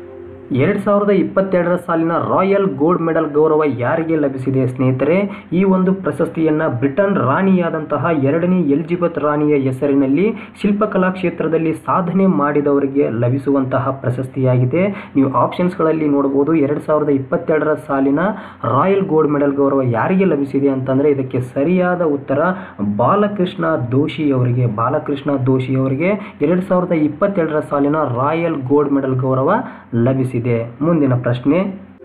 ಎರಡು ಸಾವಿರದ ಇಪ್ಪತ್ತೆರಡರ ಸಾಲಿನ ರಾಯಲ್ ಗೋಲ್ಡ್ ಮೆಡಲ್ ಗೌರವ ಯಾರಿಗೆ ಲಭಿಸಿದೆ ಸ್ನೇಹಿತರೆ ಈ ಒಂದು ಪ್ರಶಸ್ತಿಯನ್ನು ಬ್ರಿಟನ್ ರಾಣಿಯಾದಂತಹ ಎರಡನೇ ಎಲಿಜಬೆತ್ ರಾಣಿಯ ಹೆಸರಿನಲ್ಲಿ ಶಿಲ್ಪಕಲಾ ಕ್ಷೇತ್ರದಲ್ಲಿ ಸಾಧನೆ ಮಾಡಿದವರಿಗೆ ಲಭಿಸುವಂತಹ ಪ್ರಶಸ್ತಿಯಾಗಿದೆ ನೀವು ಆಪ್ಷನ್ಸ್ಗಳಲ್ಲಿ ನೋಡ್ಬೋದು ಎರಡು ಸಾವಿರದ ಇಪ್ಪತ್ತೆರಡರ ಸಾಲಿನ ರಾಯಲ್ ಗೋಲ್ಡ್ ಮೆಡಲ್ ಗೌರವ ಯಾರಿಗೆ ಲಭಿಸಿದೆ ಅಂತಂದರೆ ಇದಕ್ಕೆ ಸರಿಯಾದ ಉತ್ತರ ಬಾಲಕೃಷ್ಣ ದೋಶಿ ಅವರಿಗೆ ಬಾಲಕೃಷ್ಣ ದೋಶಿ ಅವರಿಗೆ ಎರಡು ಸಾವಿರದ ಇಪ್ಪತ್ತೆರಡರ ಸಾಲಿನ ರಾಯಲ್ ಗೋಲ್ಡ್ ಮೆಡಲ್ ಗೌರವ ಲಭಿಸಿದೆ ಮುಂದಿನ ಪ್ರಶ್ನೆ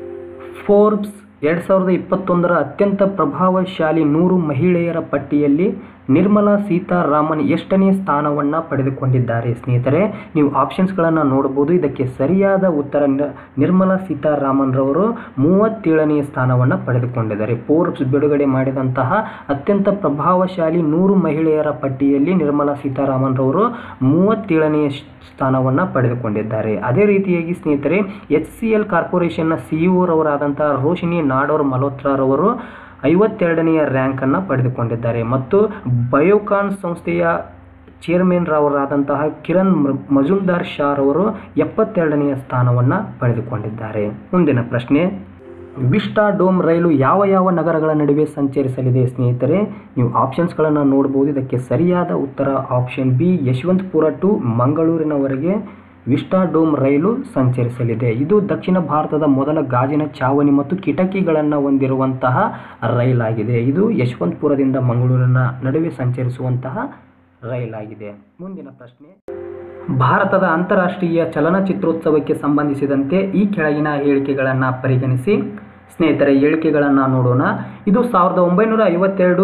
ಫೋರ್ಬ್ಸ್ ಎರಡು ಸಾವಿರದ ಇಪ್ಪತ್ತೊಂದರ ಅತ್ಯಂತ ಪ್ರಭಾವಶಾಲಿ ನೂರು ಮಹಿಳೆಯರ ಪಟ್ಟಿಯಲ್ಲಿ ನಿರ್ಮಲಾ ಸೀತಾರಾಮನ್ ಎಷ್ಟನೇ ಸ್ಥಾನವನ್ನು ಪಡೆದುಕೊಂಡಿದ್ದಾರೆ ಸ್ನೇಹಿತರೆ ನೀವು ಆಪ್ಷನ್ಸ್ಗಳನ್ನು ನೋಡ್ಬೋದು ಇದಕ್ಕೆ ಸರಿಯಾದ ಉತ್ತರ ನ- ನಿರ್ಮಲಾ ಸೀತಾರಾಮನ್ ರವರು ಮೂವತ್ತೇಳನೆಯ ಸ್ಥಾನವನ್ನು ಪಡೆದುಕೊಂಡಿದ್ದಾರೆ ಫೋರ್ಬ್ಸ್ ಬಿಡುಗಡೆ ಮಾಡಿದಂತಹ ಅತ್ಯಂತ ಪ್ರಭಾವಶಾಲಿ ನೂರು ಮಹಿಳೆಯರ ಪಟ್ಟಿಯಲ್ಲಿ ನಿರ್ಮಲಾ ಸೀತಾರಾಮನ್ ರವರು ಮೂವತ್ತೇಳನೆಯ ಸ್ಥಾನವನ್ನು ಪಡೆದುಕೊಂಡಿದ್ದಾರೆ ಅದೇ ರೀತಿಯಾಗಿ ಸ್ನೇಹಿತರೆ ಎಚ್ ಸಿ ಎಲ್ ಕಾರ್ಪೊರೇಷನ್ನ ಸಿಇಒರವರಾದಂತಹ ರೋಶಿನಿ ನಾಡೋರ್ ಮಲ್ಹೋತ್ರಾರವರು ಐವತ್ತೆರಡನೆಯ ರ್ಯಾಂಕನ್ನು ಪಡೆದುಕೊಂಡಿದ್ದಾರೆ ಮತ್ತು ಬಯೋಕಾನ್ ಸಂಸ್ಥೆಯ ಚೇರ್ಮನ್ ರಾವರಾದಂತಹ ಕಿರಣ್ ಮ- ಮಜುಮ್ದಾರ್ ಶಾ ರವರು ಎಪ್ಪತ್ತೆರಡನೆಯ ಸ್ಥಾನವನ್ನು ಪಡೆದುಕೊಂಡಿದ್ದಾರೆ ಮುಂದಿನ ಪ್ರಶ್ನೆ ವಿಸ್ಟಾ ಡೋಮ್ ರೈಲು ಯಾವ ಯಾವ ನಗರಗಳ ನಡುವೆ ಸಂಚರಿಸಲಿದೆ ಸ್ನೇಹಿತರೆ ನೀವು ಆಪ್ಷನ್ಸ್ಗಳನ್ನು ನೋಡ್ಬೋದು ಇದಕ್ಕೆ ಸರಿಯಾದ ಉತ್ತರ ಆಪ್ಷನ್ ಬಿ ಯಶವಂತಪುರ ಟು ಮಂಗಳೂರಿನವರೆಗೆ ವಿಸ್ಟಾ ಡೋಮ್ ರೈಲು ಸಂಚರಿಸಲಿದೆ ಇದು ದಕ್ಷಿಣ ಭಾರತದ ಮೊದಲ ಗಾಜಿನ ಚಾವಣಿ ಮತ್ತು ಕಿಟಕಿಗಳನ್ನು ಹೊಂದಿರುವಂತಹ ರೈಲಾಗಿದೆ ಇದು ಯಶವಂತಪುರದಿಂದ ಮಂಗಳೂರಿನ ನಡುವೆ ಸಂಚರಿಸುವಂತಹ ರೈಲಾಗಿದೆ ಮುಂದಿನ ಪ್ರಶ್ನೆ ಭಾರತದ ಅಂತಾರಾಷ್ಟ್ರೀಯ ಚಲನಚಿತ್ರೋತ್ಸವಕ್ಕೆ ಸಂಬಂಧಿಸಿದಂತೆ ಈ ಕೆಳಗಿನ ಹೇಳಿಕೆಗಳನ್ನು ಪರಿಗಣಿಸಿ ಸ್ನೇಹಿತರೆ ಹೇಳಿಕೆಗಳನ್ನು ನೋಡೋಣ ಇದು ಸಾವಿರದ ಒಂಬೈನೂರ ಐವತ್ತೆರಡು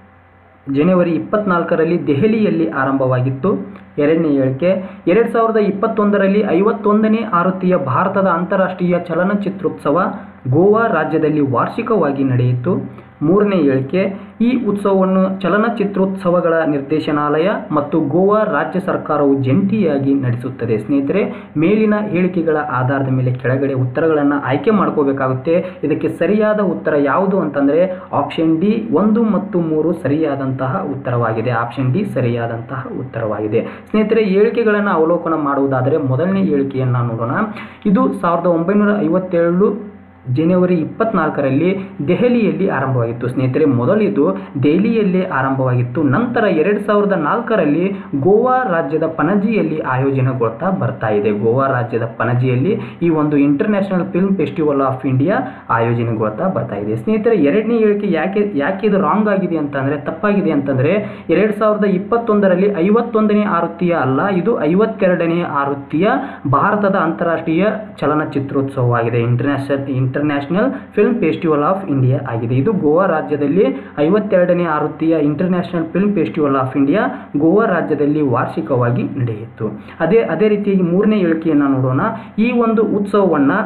ಜನವರಿ ಇಪ್ಪತ್ನಾಲ್ಕರಲ್ಲಿ ದೆಹಲಿಯಲ್ಲಿ ಆರಂಭವಾಗಿತ್ತು ಎರಡನೇ ಹೇಳಿಕೆ ಎರಡು ಸಾವಿರದ ಇಪ್ಪತ್ತೊಂದರಲ್ಲಿ ಐವತ್ತೊಂದನೇ ಆವೃತ್ತಿಯ ಭಾರತದ ಅಂತಾರಾಷ್ಟ್ರೀಯ ಚಲನಚಿತ್ರೋತ್ಸವ ಗೋವಾ ರಾಜ್ಯದಲ್ಲಿ ವಾರ್ಷಿಕವಾಗಿ ನಡೆಯಿತು ಮೂರನೇ ಹೇಳಿಕೆ ಈ ಉತ್ಸವವನ್ನು ಚಲನಚಿತ್ರೋತ್ಸವಗಳ ನಿರ್ದೇಶನಾಲಯ ಮತ್ತು ಗೋವಾ ರಾಜ್ಯ ಸರ್ಕಾರವು ಜಂಟಿಯಾಗಿ ನಡೆಸುತ್ತದೆ ಸ್ನೇಹಿತರೆ ಮೇಲಿನ ಹೇಳಿಕೆಗಳ ಆಧಾರದ ಮೇಲೆ ಕೆಳಗಡೆ ಉತ್ತರಗಳನ್ನು ಆಯ್ಕೆ ಮಾಡ್ಕೋಬೇಕಾಗುತ್ತೆ ಇದಕ್ಕೆ ಸರಿಯಾದ ಉತ್ತರ ಯಾವುದು ಅಂತಂದರೆ ಆಪ್ಷನ್ ಡಿ ಒಂದು ಮತ್ತು ಮೂರು ಸರಿಯಾದಂತಹ ಉತ್ತರವಾಗಿದೆ ಆಪ್ಷನ್ ಡಿ ಸರಿಯಾದಂತಹ ಉತ್ತರವಾಗಿದೆ ಸ್ನೇಹಿತರೆ ಹೇಳಿಕೆಗಳನ್ನು ಅವಲೋಕನ ಮಾಡುವುದಾದರೆ ಮೊದಲನೇ ಹೇಳಿಕೆಯನ್ನು ನೋಡೋಣ ಇದು ಸಾವಿರದ ಒಂಬೈನೂರ ಐವತ್ತೇಳು ಜನವರಿ ಇಪ್ಪತ್ನಾಲ್ಕರಲ್ಲಿ ದೆಹಲಿಯಲ್ಲಿ ಆರಂಭವಾಗಿತ್ತು ಸ್ನೇಹಿತರೆ ಮೊದಲಿದು ದೆಹಲಿಯಲ್ಲೇ ಆರಂಭವಾಗಿತ್ತು ನಂತರ ಎರಡು ಸಾವಿರದ ನಾಲ್ಕರಲ್ಲಿ ಗೋವಾ ರಾಜ್ಯದ ಪಣಜಿಯಲ್ಲಿ ಆಯೋಜನೆಗೊಳ್ತಾ ಬರ್ತಾ ಇದೆ ಗೋವಾ ರಾಜ್ಯದ ಪಣಜಿಯಲ್ಲಿ ಈ ಒಂದು International film festival of India ಆಯೋಜನೆಗೊಳ್ತಾ ಬರ್ತಾ ಇದೆ ಸ್ನೇಹಿತರೆ ಎರಡನೇ ಹೇಳಿಕೆ ಯಾಕೆ ಯಾಕೆ ಇದು ರಾಂಗ್ ಆಗಿದೆ ಅಂತಂದರೆ ತಪ್ಪಾಗಿದೆ ಅಂತಂದರೆ ಎರಡು ಸಾವಿರದ ಇಪ್ಪತ್ತೊಂದರಲ್ಲಿ ಐವತ್ತೊಂದನೇ ಆವೃತ್ತಿಯ ಅಲ್ಲ ಇದು ಐವತ್ತೆರಡನೇ ಆವೃತ್ತಿಯ ಭಾರತದ ಅಂತಾರಾಷ್ಟ್ರೀಯ ಚಲನಚಿತ್ರೋತ್ಸವವಾಗಿದೆ International International film festival of India ಆಗಿದೆ ಇದು ಗೋವಾ ರಾಜ್ಯದಲ್ಲಿ ಐವತ್ತೆರಡನೇ ಆವೃತ್ತಿಯ international film festival of India Goa ರಾಜ್ಯದಲ್ಲಿ ವಾರ್ಷಿಕವಾಗಿ ನಡೆಯಿತು ಅದೇ ಅದೇ ರೀತಿಯಾಗಿ ಮೂರನೇ ಹೇಳಿಕೆಯನ್ನು ನೋಡೋಣ ಈ ಒಂದು ಉತ್ಸವವನ್ನು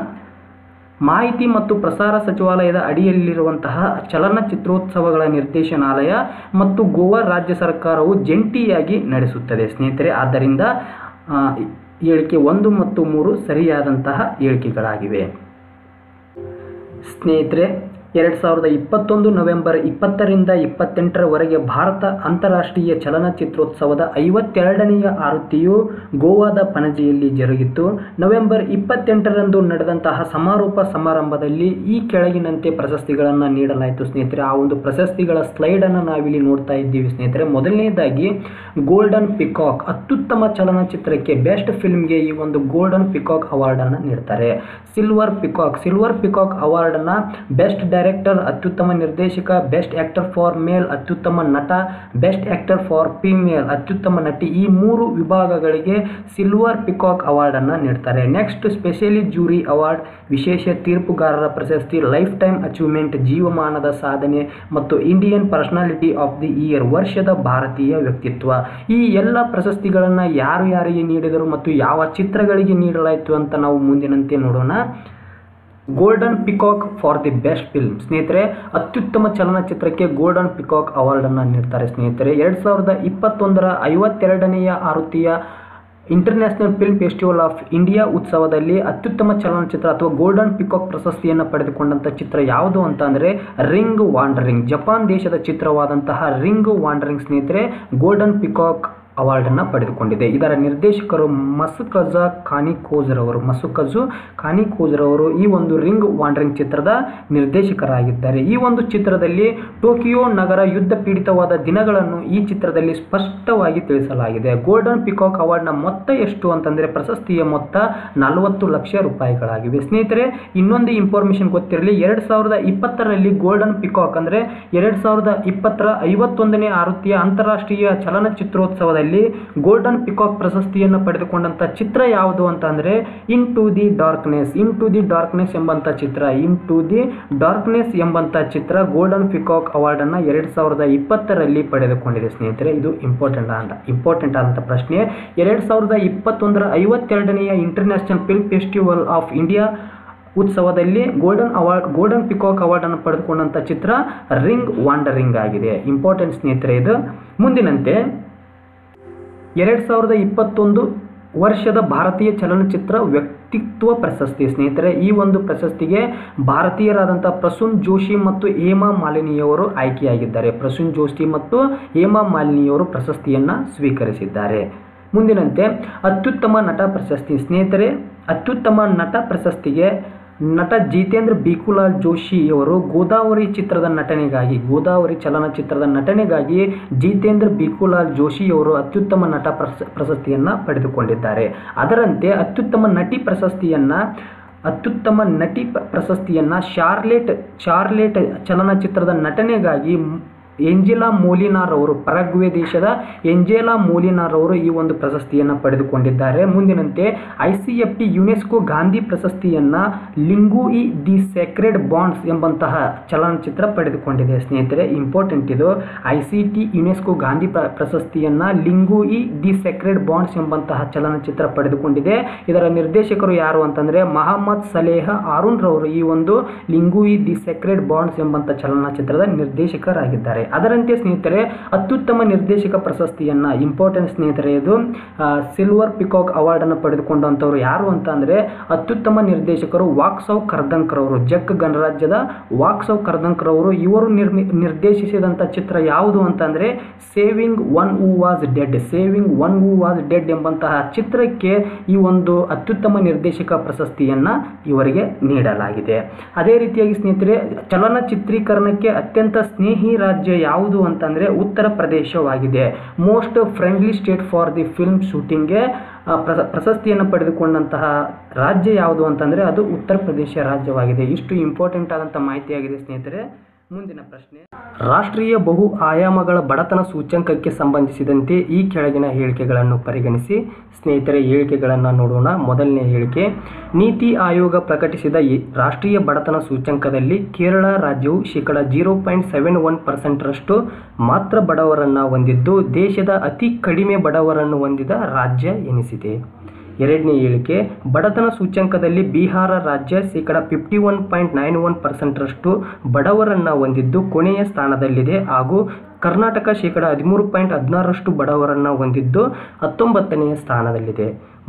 ಮಾಹಿತಿ ಮತ್ತು ಪ್ರಸಾರ ಸಚಿವಾಲಯದ ಅಡಿಯಲ್ಲಿರುವಂತಹ ಚಲನಚಿತ್ರೋತ್ಸವಗಳ ನಿರ್ದೇಶನಾಲಯ ಮತ್ತು ಗೋವಾ ರಾಜ್ಯ ಸರ್ಕಾರವು ಜಂಟಿಯಾಗಿ ನಡೆಸುತ್ತದೆ ಸ್ನೇಹಿತರೆ ಆದ್ದರಿಂದ ಆ, ಹೇಳಿಕೆ ಒಂದು ಮತ್ತು ಮೂರು ಸರಿಯಾದಂತಹ ಹೇಳಿಕೆಗಳಾಗಿವೆ ಸ್ನೇಹಿತರೆ ಎರಡು ಸಾವಿರದ ಇಪ್ಪತ್ತೊಂದು ನವೆಂಬರ್ ಇಪ್ಪತ್ತರಿಂದ ಇಪ್ಪತ್ತೆಂಟರವರೆಗೆ ಭಾರತ ಅಂತಾರಾಷ್ಟ್ರೀಯ ಚಲನಚಿತ್ರೋತ್ಸವದ ಐವತ್ತೆರಡನೆಯ ಆವೃತ್ತಿಯು ಗೋವಾದ ಪಣಜಿಯಲ್ಲಿ ಜರುಗಿತು ನವೆಂಬರ್ ಇಪ್ಪತ್ತೆಂಟರಂದು ನಡೆದಂತಹ ಸಮಾರೋಪ ಸಮಾರಂಭದಲ್ಲಿ ಈ ಕೆಳಗಿನಂತೆ ಪ್ರಶಸ್ತಿಗಳನ್ನು ನೀಡಲಾಯಿತು ಸ್ನೇಹಿತರೆ ಆ ಒಂದು ಪ್ರಶಸ್ತಿಗಳ ಸ್ಲೈಡನ್ನು ನಾವಿಲ್ಲಿ ನೋಡ್ತಾ ಇದ್ದೀವಿ ಸ್ನೇಹಿತರೆ ಮೊದಲನೇದಾಗಿ ಗೋಲ್ಡನ್ ಪಿಕಾಕ್ ಅತ್ಯುತ್ತಮ ಚಲನಚಿತ್ರಕ್ಕೆ ಬೆಸ್ಟ್ ಫಿಲ್ಮ್ಗೆ ಈ ಒಂದು ಗೋಲ್ಡನ್ ಪಿಕಾಕ್ ಅವಾರ್ಡನ್ನು ನೀಡ್ತಾರೆ ಸಿಲ್ವರ್ ಪಿಕಾಕ್ ಸಿಲ್ವರ್ ಪಿಕಾಕ್ ಅವಾರ್ಡನ್ನು ಬೆಸ್ಟ್ ಡೈರೆಕ್ಟರ್ ಅತ್ಯುತ್ತಮ ನಿರ್ದೇಶಕ ಬೆಸ್ಟ್ ಆ್ಯಕ್ಟರ್ ಫಾರ್ ಮೇಲ್ ಅತ್ಯುತ್ತಮ ನಟ ಬೆಸ್ಟ್ ಆ್ಯಕ್ಟರ್ ಫಾರ್ ಫಿಮೇಲ್ ಅತ್ಯುತ್ತಮ ನಟಿ ಈ ಮೂರು ವಿಭಾಗಗಳಿಗೆ ಸಿಲ್ವರ್ ಪಿಕಾಕ್ ಅವಾರ್ಡನ್ನು ನೀಡ್ತಾರೆ ನೆಕ್ಸ್ಟ್ ಸ್ಪೆಷಲಿ ಜೂರಿ ಅವಾರ್ಡ್ ವಿಶೇಷ ತೀರ್ಪುಗಾರರ ಪ್ರಶಸ್ತಿ ಲೈಫ್ ಟೈಮ್ ಅಚೀವ್ಮೆಂಟ್ ಜೀವಮಾನದ ಸಾಧನೆ ಮತ್ತು Indian personality of the year ವರ್ಷದ ಭಾರತೀಯ ವ್ಯಕ್ತಿತ್ವ ಈ ಎಲ್ಲ ಪ್ರಶಸ್ತಿಗಳನ್ನು ಯಾರು ಯಾರಿಗೆ ನೀಡಿದರು ಮತ್ತು ಯಾವ ಚಿತ್ರಗಳಿಗೆ ನೀಡಲಾಯಿತು ಅಂತ ನಾವು ಮುಂದಿನಂತೆ ನೋಡೋಣ golden peacock for the best film ಸ್ನೇಹಿತರೆ ಅತ್ಯುತ್ತಮ ಚಲನಚಿತ್ರಕ್ಕೆ ಗೋಲ್ಡನ್ ಪಿಕಾಕ್ ಅವಾರ್ಡನ್ನು ನೀಡ್ತಾರೆ ಸ್ನೇಹಿತರೆ ಎರಡು ಸಾವಿರದ ಇಪ್ಪತ್ತೊಂದರ ಐವತ್ತೆರಡನೆಯ ಆವೃತ್ತಿಯ international film festival of India ಉತ್ಸವದಲ್ಲಿ ಅತ್ಯುತ್ತಮ ಚಲನಚಿತ್ರ ಅಥವಾ ಗೋಲ್ಡನ್ ಪಿಕಾಕ್ ಪ್ರಶಸ್ತಿಯನ್ನು ಪಡೆದುಕೊಂಡಂಥ ಚಿತ್ರ ಯಾವುದು ಅಂತ ಅಂದರೆ ರಿಂಗ್ ವಾಂಡರಿಂಗ್ ಜಪಾನ್ ದೇಶದ ಚಿತ್ರವಾದಂತಹ ರಿಂಗ್ ವಾಂಡರಿಂಗ್ ಸ್ನೇಹಿತರೆ ಗೋಲ್ಡನ್ ಪಿಕಾಕ್ ಅವಾರ್ಡನ್ನು ಪಡೆದುಕೊಂಡಿದೆ ಇದರ ನಿರ್ದೇಶಕರು ಮಸುಕಜಾ ಖಾನಿಕೋಜ್ರವರು ಮಸುಕಜು ಖಾನಿಕೋಜ್ರವರು ಈ ಒಂದು ರಿಂಗ್ ವಾಂಡರಿಂಗ್ ಚಿತ್ರದ ನಿರ್ದೇಶಕರಾಗಿದ್ದಾರೆ ಈ ಒಂದು ಚಿತ್ರದಲ್ಲಿ ಟೋಕಿಯೋ ನಗರ ಯುದ್ಧ ಪೀಡಿತವಾದ ದಿನಗಳನ್ನು ಈ ಚಿತ್ರದಲ್ಲಿ ಸ್ಪಷ್ಟವಾಗಿ ತಿಳಿಸಲಾಗಿದೆ ಗೋಲ್ಡನ್ ಪಿಕಾಕ್ ಅವಾರ್ಡ್ನ ಮೊತ್ತ ಎಷ್ಟು ಅಂತಂದರೆ ಪ್ರಶಸ್ತಿಯ ಮೊತ್ತ ನಲವತ್ತು ಲಕ್ಷ ರೂಪಾಯಿಗಳಾಗಿವೆ ಸ್ನೇಹಿತರೆ ಇನ್ನೊಂದು ಇನ್ಫಾರ್ಮೇಷನ್ ಗೊತ್ತಿರಲಿ ಎರಡು ಸಾವಿರದ ಇಪ್ಪತ್ತರಲ್ಲಿ ಗೋಲ್ಡನ್ ಪಿಕಾಕ್ ಅಂದರೆ ಎರಡು ಸಾವಿರದ ಇಪ್ಪತ್ತರ ಐವತ್ತೊಂದನೇ ಆವೃತ್ತಿಯ ಅಂತಾರಾಷ್ಟ್ರೀಯ ಚಲನಚಿತ್ರೋತ್ಸವದಲ್ಲಿ ಗೋಲ್ಡನ್ ಪಿಕಾಕ್ ಪ್ರಶಸ್ತಿಯನ್ನು ಪಡೆದುಕೊಂಡಂಥ ಚಿತ್ರ ಯಾವುದು ಅಂತ ಅಂದರೆ into the darkness into the darkness ಎಂಬಂಥ ಚಿತ್ರ ಇನ್ ಟು ದಿ ಡಾರ್ಕ್ನೆಸ್ ಎಂಬಂಥ ಚಿತ್ರ ಗೋಲ್ಡನ್ ಪಿಕಾಕ್ ಅವಾರ್ಡನ್ನು ಎರಡು ಸಾವಿರದ ಇಪ್ಪತ್ತರಲ್ಲಿ ಪಡೆದುಕೊಂಡಿದೆ ಸ್ನೇಹಿತರೆ ಇದು ಇಂಪಾರ್ಟೆಂಟ್ ಅಂತ ಇಂಪಾರ್ಟೆಂಟ್ ಆದಂಥ ಪ್ರಶ್ನೆ ಎರಡು ಸಾವಿರದ ಇಪ್ಪತ್ತೊಂದರ ಐವತ್ತೆರಡನೆಯ international film festival of India ಉತ್ಸವದಲ್ಲಿ ಗೋಲ್ಡನ್ ಅವಾರ್ಡ್ ಗೋಲ್ಡನ್ ಪಿಕಾಕ್ ಅವಾರ್ಡನ್ನು ಪಡೆದುಕೊಂಡಂಥ ಚಿತ್ರ ರಿಂಗ್ ವಾಂಡರಿಂಗ್ ಆಗಿದೆ ಇಂಪಾರ್ಟೆಂಟ್ ಸ್ನೇಹಿತರೆ ಇದು ಮುಂದಿನಂತೆ ಎರಡು ಸಾವಿರದ ಇಪ್ಪತ್ತೊಂದು ವರ್ಷದ ಭಾರತೀಯ ಚಲನಚಿತ್ರ ವ್ಯಕ್ತಿತ್ವ ಪ್ರಶಸ್ತಿ ಸ್ನೇಹಿತರೆ ಈ ಒಂದು ಪ್ರಶಸ್ತಿಗೆ ಭಾರತೀಯರಾದಂಥ ಪ್ರಸೂನ್ ಜೋಶಿ ಮತ್ತು ಹೇಮಾ ಮಾಲಿನಿಯವರು ಆಯ್ಕೆಯಾಗಿದ್ದಾರೆ ಪ್ರಸೂನ್ ಜೋಶಿ ಮತ್ತು ಹೇಮಾ ಮಾಲಿನಿಯವರು ಪ್ರಶಸ್ತಿಯನ್ನು ಸ್ವೀಕರಿಸಿದ್ದಾರೆ ಮುಂದಿನಂತೆ ಅತ್ಯುತ್ತಮ ನಟ ಪ್ರಶಸ್ತಿ ಸ್ನೇಹಿತರೆ ಅತ್ಯುತ್ತಮ ನಟ ಪ್ರಶಸ್ತಿಗೆ ನಟ ಜಿತೇಂದ್ರ ಬಿಕುಲಾಲ್ ಜೋಶಿಯವರು ಗೋದಾವರಿ ಚಿತ್ರದ ನಟನೆಗಾಗಿ ಗೋದಾವರಿ ಚಲನಚಿತ್ರದ ನಟನೆಗಾಗಿ ಜಿತೇಂದ್ರ ಬಿಕುಲಾಲ್ ಜೋಶಿಯವರು ಅತ್ಯುತ್ತಮ ನಟ ಪ್ರಶ ಪ್ರಶಸ್ತಿಯನ್ನು ಪಡೆದುಕೊಂಡಿದ್ದಾರೆ ಅದರಂತೆ ಅತ್ಯುತ್ತಮ ನಟಿ ಪ್ರಶಸ್ತಿಯನ್ನು ಅತ್ಯುತ್ತಮ ನಟಿ ಪ- ಪ್ರಶಸ್ತಿಯನ್ನು ಶಾರ್ಲೆಟ್ ಶಾರ್ಲೆಟ್ ಚಲನಚಿತ್ರದ ನಟನೆಗಾಗಿ ಎಂಜೆಲಾ ಮೋಲಿನಾರ್ ಅವರು ಪರಗ್ವೆ ದೇಶದ ಎಂಜೆಲಾ ಮೋಲಿನಾರ್ ಅವರು ಈ ಒಂದು ಪ್ರಶಸ್ತಿಯನ್ನು ಪಡೆದುಕೊಂಡಿದ್ದಾರೆ ಮುಂದಿನಂತೆ I C F T UNESCO Gandhi ಪ್ರಶಸ್ತಿಯನ್ನು Lingui the sacred bonds ಎಂಬಂತಹ ಚಲನಚಿತ್ರ ಪಡೆದುಕೊಂಡಿದೆ ಸ್ನೇಹಿತರೆ ಇಂಪಾರ್ಟೆಂಟ್ ಇದು I C T UNESCO Gandhi ಪ್ರ ಪ್ರಶಸ್ತಿಯನ್ನು Lingui the sacred bonds ಎಂಬಂತಹ ಚಲನಚಿತ್ರ ಪಡೆದುಕೊಂಡಿದೆ ಇದರ ನಿರ್ದೇಶಕರು ಯಾರು ಅಂತಂದರೆ ಮಹಮ್ಮದ್ ಸಲೇಹ ಅರುಣ್ ರವರು ಈ ಒಂದು Lingui the sacred bonds ಎಂಬಂಥ ಚಲನಚಿತ್ರದ ನಿರ್ದೇಶಕರಾಗಿದ್ದಾರೆ ಅದರಂತೆ ಸ್ನೇಹಿತರೆ ಅತ್ಯುತ್ತಮ ನಿರ್ದೇಶಕ ಪ್ರಶಸ್ತಿಯನ್ನು ಇಂಪಾರ್ಟೆಂಟ್ ಸ್ನೇಹಿತರೆ ಇದು ಸಿಲ್ವರ್ ಪಿಕಾಕ್ ಅವಾರ್ಡನ್ನು ಪಡೆದುಕೊಂಡಂಥವ್ರು ಯಾರು ಅಂತ ಅಂದರೆ ಅತ್ಯುತ್ತಮ ನಿರ್ದೇಶಕರು ವಾಕ್ಸವ್ ಕರ್ದಂಕರ್ ಅವರು ಜಕ್ ಗಣರಾಜ್ಯದ ವಾಕ್ಸವ್ ಕರ್ದಂಕರ್ ಅವರು ಇವರು ನಿರ್ಮಿ ನಿರ್ದೇಶಿಸಿದಂಥ ಚಿತ್ರ ಯಾವುದು ಅಂತಂದರೆ saving one who was dead saving one who was dead ಎಂಬಂತಹ ಚಿತ್ರಕ್ಕೆ ಈ ಒಂದು ಅತ್ಯುತ್ತಮ ನಿರ್ದೇಶಕ ಪ್ರಶಸ್ತಿಯನ್ನು ಇವರಿಗೆ ನೀಡಲಾಗಿದೆ ಅದೇ ರೀತಿಯಾಗಿ ಸ್ನೇಹಿತರೆ ಚಲನಚಿತ್ರೀಕರಣಕ್ಕೆ ಅತ್ಯಂತ ಸ್ನೇಹಿ ರಾಜ್ಯ ಯಾವುದು ಅಂತಂದರೆ ಉತ್ತರ ಪ್ರದೇಶವಾಗಿದೆ most friendly state for the film ಶೂಟಿಂಗ್ಗೆ ಆ, ಪ್ರಶ ಪ್ರಶಸ್ತಿಯನ್ನು ಪಡೆದುಕೊಂಡಂತಹ ರಾಜ್ಯ ಯಾವುದು ಅಂತಂದರೆ ಅದು ಉತ್ತರ ಪ್ರದೇಶ ರಾಜ್ಯವಾಗಿದೆ ಇಷ್ಟು ಇಂಪಾರ್ಟೆಂಟ್ ಆದಂಥ ಮಾಹಿತಿಯಾಗಿದೆ ಸ್ನೇಹಿತರೆ ಮುಂದಿನ ಪ್ರಶ್ನೆ ರಾಷ್ಟ್ರೀಯ ಬಹು ಆಯಾಮಗಳ ಬಡತನ ಸೂಚ್ಯಂಕಕ್ಕೆ ಸಂಬಂಧಿಸಿದಂತೆ ಈ ಕೆಳಗಿನ ಹೇಳಿಕೆಗಳನ್ನು ಪರಿಗಣಿಸಿ ಸ್ನೇಹಿತರೆ ಹೇಳಿಕೆಗಳನ್ನು ನೋಡೋಣ ಮೊದಲನೇ ಹೇಳಿಕೆ ನೀತಿ ಆಯೋಗ ಪ್ರಕಟಿಸಿದ ಈ ರಾಷ್ಟ್ರೀಯ ಬಡತನ ಸೂಚ್ಯಂಕದಲ್ಲಿ ಕೇರಳ ರಾಜ್ಯವು ಶೇಕಡ ಜೀರೋ ಪಾಯಿಂಟ್ ಸೆವೆನ್ ಒನ್ ಪರ್ಸೆಂಟ್ರಷ್ಟು ಮಾತ್ರ ಬಡವರನ್ನು ಹೊಂದಿದ್ದು ದೇಶದ ಅತಿ ಕಡಿಮೆ ಬಡವರನ್ನು ಹೊಂದಿದ ರಾಜ್ಯ ಎನಿಸಿದೆ ಎರಡನೇ ಹೇಳಿಕೆ ಬಡತನ ಸೂಚ್ಯಂಕದಲ್ಲಿ ಬಿಹಾರ ರಾಜ್ಯ ಶೇಕಡ fifty one point nine one ಪರ್ಸೆಂಟ್ರಷ್ಟು ಬಡವರನ್ನು ಹೊಂದಿದ್ದು ಕೊನೆಯ ಸ್ಥಾನದಲ್ಲಿದೆ ಹಾಗೂ ಕರ್ನಾಟಕ ಶೇಕಡ ಹದಿಮೂರು ಪಾಯಿಂಟ್ ಹದಿನಾರರಷ್ಟು ಬಡವರನ್ನು ಹೊಂದಿದ್ದು ಹತ್ತೊಂಬತ್ತನೆಯ ಸ್ಥಾನದಲ್ಲಿದೆ